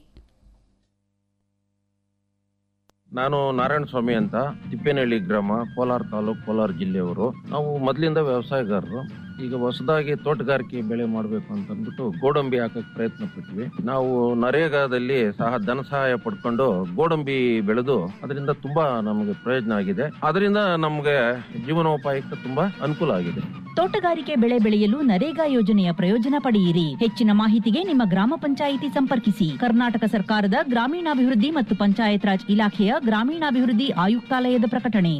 ನಾನು ನಾರಾಯಣ ಸ್ವಾಮಿ ಅಂತ ತಿಪ್ಪೇನಹಳ್ಳಿ ಗ್ರಾಮ ಕೋಲಾರ ತಾಲೂಕು ಕೋಲಾರ ಜಿಲ್ಲೆಯವರು ನಾವು ಮೊದಲಿಂದ ವ್ಯವಸಾಯಗಾರರು ಈಗ ಹೊಸದಾಗಿ ತೋಟಗಾರಿಕೆ ಬೆಳೆ ಮಾಡಬೇಕು ಅಂತ ಅಂದ್ಬಿಟ್ಟು ಗೋಡಂಬಿ ಹಾಕಕ್ ಪ್ರಯತ್ನ ಪಟ್ವಿ ನಾವು ನರೇಗಾದಲ್ಲಿ ಸಹ ಧನ ಸಹಾಯ ಪಡ್ಕೊಂಡು ಗೋಡಂಬಿ ಬೆಳೆದು ಅದರಿಂದ ತುಂಬಾ ನಮಗೆ ಪ್ರಯೋಜನ ಆಗಿದೆ ಅದರಿಂದ ನಮಗೆ ಜೀವನೋಪಾಯಕ್ಕೆ ತುಂಬಾ ಅನುಕೂಲ ಆಗಿದೆ ತೋಟಗಾರಿಕೆ ಬೆಳೆ ಬೆಳೆಯಲು ನರೇಗಾ ಯೋಜನೆಯ ಪ್ರಯೋಜನ ಪಡೆಯಿರಿ ಹೆಚ್ಚಿನ ಮಾಹಿತಿಗೆ ನಿಮ್ಮ ಗ್ರಾಮ ಪಂಚಾಯಿತಿ ಸಂಪರ್ಕಿಸಿ ಕರ್ನಾಟಕ ಸರ್ಕಾರದ ಗ್ರಾಮೀಣಾಭಿವೃದ್ಧಿ ಮತ್ತು ಪಂಚಾಯತ್ ರಾಜ್ ಇಲಾಖೆಯ ಗ್ರಾಮೀಣಾಭಿವೃದ್ಧಿ ಆಯುಕ್ತಾಲಯದ ಪ್ರಕಟಣೆ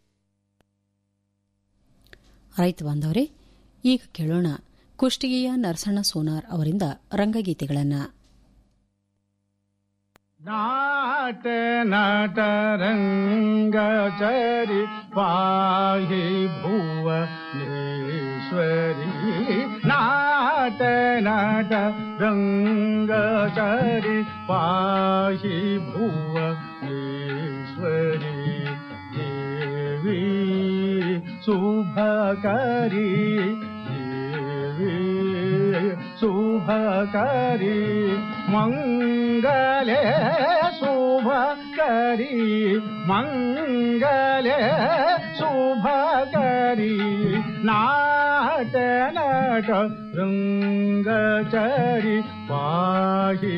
ರೈತ ಬಾಂಧವರೇ ಈಗ ಕೇಳೋಣ ಕುಷ್ಟಗಿಯ ನರಸಣ್ಣ ಸೋನಾರ್ ಅವರಿಂದ ರಂಗಗೀತೆಗಳನ್ನು ನಾಟ ನಟ ರಂಗ ಚರಿ ಪಾಹಿ ಭುವನೇಶ್ವರಿ ನಾಟ ನಟ ರಂಗ ಚರಿ ಪಾಹಿ ಭುವನೇಶ್ವರಿ ದೇವಿ ಶುಭಕರಿ ದೇವಿ ಶುಭಕರಿ ಮಂಗಲೆ ಶುಭಕರಿ ಮಂಗಲೆ ಶುಭಕರಿ ನಾಟ ನಟ ರಂಗಚರಿ ಪಾಹಿ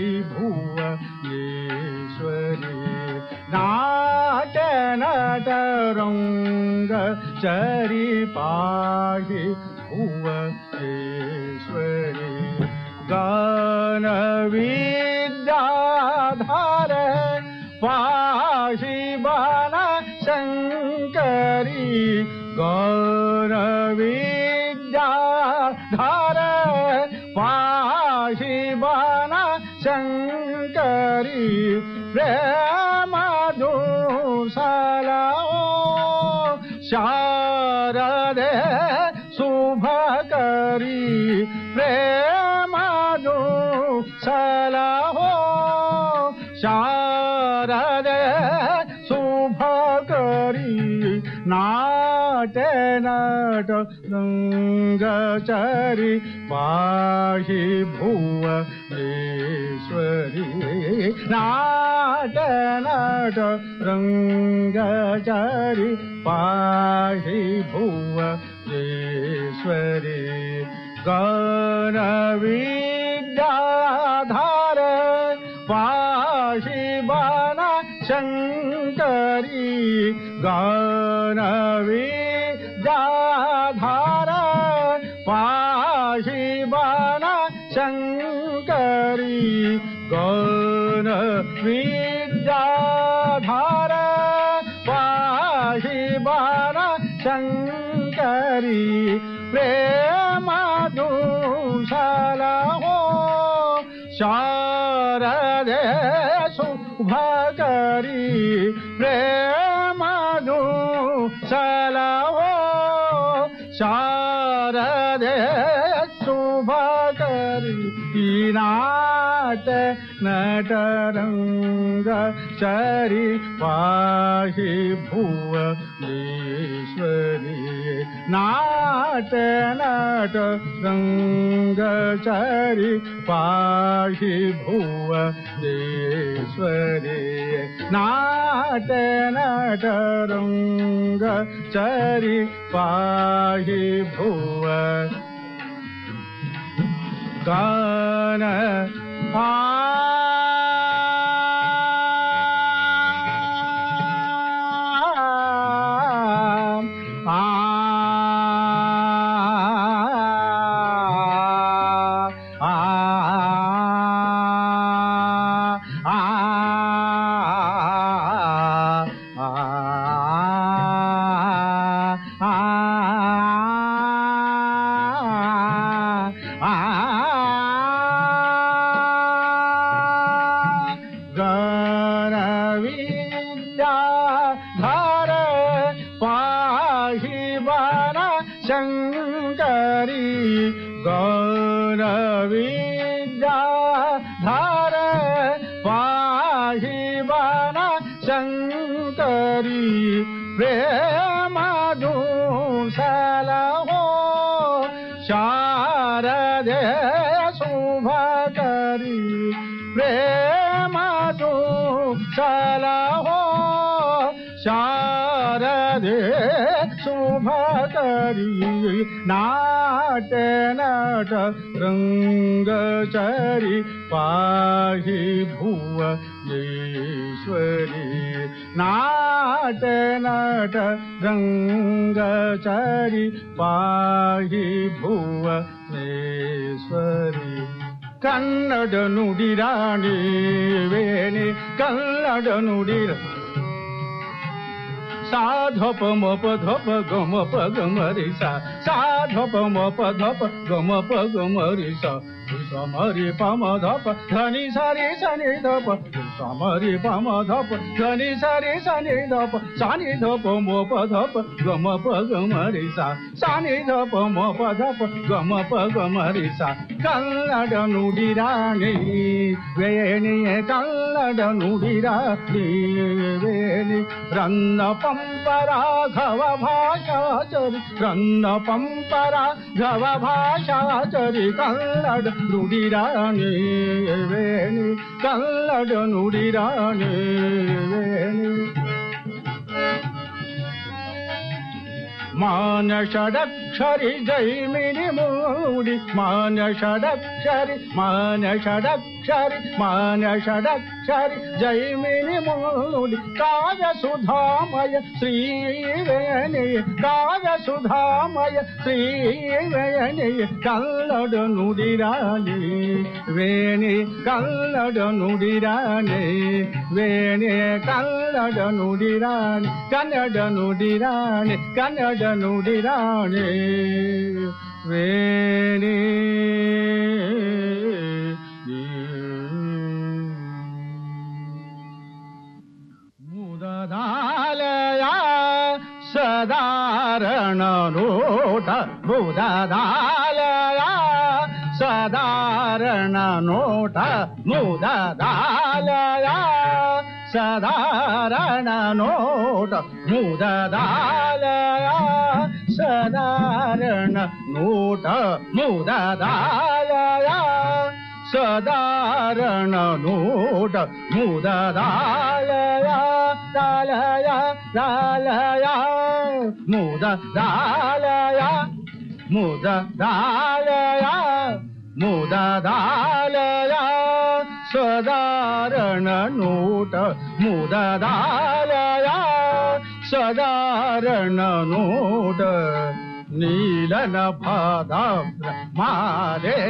ಭುವನೇಶ್ವರಿ ನಾಟ ನಟ ರಂಗ ಚರಿ ಪಾಹಿ ಭುವನೇಶ್ವರಿ गान विद्याधार पाहि बन शङ्करी गौर विद्याधार पाहि बन शङ्करी प्रेम दूसला शारदे शुभकरी ಪ್ರೇಮದು ಸಲಹೋ ಶಾರದೆ ಶುಭಕರಿ ನಾಟ ನಟ ರಂಗಚರಿ ಪಾಹಿ ಭುವ ಈಶ್ವರಿ ನಾಟ ನಟ ರಂಗಚರಿ ಪಾಹಿ ಭುವ ಈಶ್ವರಿ ಗಣ ವಿದ್ಯಾಧಾರ ಪಾಹಿ ಬನ ಶಂಕರಿ ಗಣ ವಿದ್ಯಾಧಾರ ಪಾಹಿ ಬನ ಶಂಕರಿ ಗಣ ವಿದ್ಯಾಧಾರ ಪಾಹಿ ಬನ ಶಂಕರಿ ಪ್ರೇಮ ದೂಷಲ ಹೋ ಶಾರದೆ ಶುಭಕರಿ ಪ್ರೇಮ ದೂಷಲ ಹೋ ಶಾರದೆ ಶುಭಕರಿ ಈ ನಾಟ ನಟರಂಗ ಚರಿ ಪಾಹಿ ಭುವ ಈಶ್ವರಿ ನಾಟ ನಟ ರಂಗ ಚರಿ ಪಾಹಿ ಭುವ ಈಶ್ವರಿ ನಾಟ ನಟ ರಂಗ ಚರಿ ಪಾಹಿ ಭುವ गान आ गणविद्याधर पाहि वन शङ्करी गणविद्याधर पाहि वन शङ्करी प्रेमदूषल हो शारदे शुभकरी प्रेमदूषल हो शारदे शुभकरी नाट नट रङ्गचरि पाहि भुव ईश्वरी नाट नट रङ्गचरि पाहि भुव ईश्वरी ಕನ್ನಡ ನುಡಿರಾಣಿ ವೇಣಿ ಕನ್ನಡ ನುಡಿರ ಸಾಧಪ ಮಪ ಧಪ ಗಮ ಪ ಗಮ ರಿ ಸಾ ಸಾಧಪ ಮಪ ಧಪ ಗಮ ಪ ಗಮ ರಿ ಸಾ ಸಮರಿ ಪಮ ಧಪ ಧನಿ ಸರಿ ಸನಿ ಧಪ ಸಮರಿ ಪಮ ಧಪ ಧನಿ ಸರಿ ಸನಿ ಧಪ ಸಾನಿ ಧಪ ಮಪ ಧಪ ಗಮ ಪ ಗಮ ರಿ ಸಾ ಸಾನಿ ಧಪ ಮಪ ಧಪ ಗಮ ಪ ಗಮ ರಿ ಸಾ ಕನ್ನಡ ನುಡಿರಾಣಿ ವೇಣಿಯ ಕನ್ನಡ ನುಡಿರಾಣಿ ವೇಣಿ ರನ್ನ ಪಂಪರಾಘವ ಭಾಷಾಚರಿ ರನ್ನ ಪಂಪರಾಘವ ಭಾಷಾಚರಿ ಕನ್ನಡ ನುಡಿರಾಣಿ ವೇಣಿ ಕನ್ನಡ ನುಡಿರಾಣಿ ವೇಣಿ मान षडक्षरि जैमिनि मूडि मान षडक्षरि मान षडक्षरि मान षडक्षरि जैमिनि मूडि काव्य सुधामय श्रीवेणि काव्य सुधामय श्रीवेणि कल्लड नुडिराणि वेणि कल्लड नुडिराणि वेणि कल्लड नुडिराणि ಕನ್ನಡ ನುಡಿರಾಣಿ ಕನ್ನಡ ನುಡಿರಾಣಿ ವೇಣಿ ಮುದದಾಲಯ ಸದಾರಣ ನೋಟ ಮುದದಾಲಯ ಸಾಧಾರಣ ನೋಟ ಮುದದಾಲಯ ಸಾಧಾರಣ ನೋಟ ಮುದದಾಲಯ ಸಾಧಾರಣ ನೋಟ ಮುದದಾಲಯ ಸಾಧಾರಣ ನೋಟ ಮುದದಾಲಯ ದಾಲಯ ದಾಲಯ ಮುದದಾಲಯ ಮುದದಾಲಯ ಮುದದಾಲಯ ಸದಾರಣ ನೋಟ ಮುದದಾಲಯ ಸದಾರಣ ನೋಟ ನೀಲನ ಪಾದ ಮಾಲೆ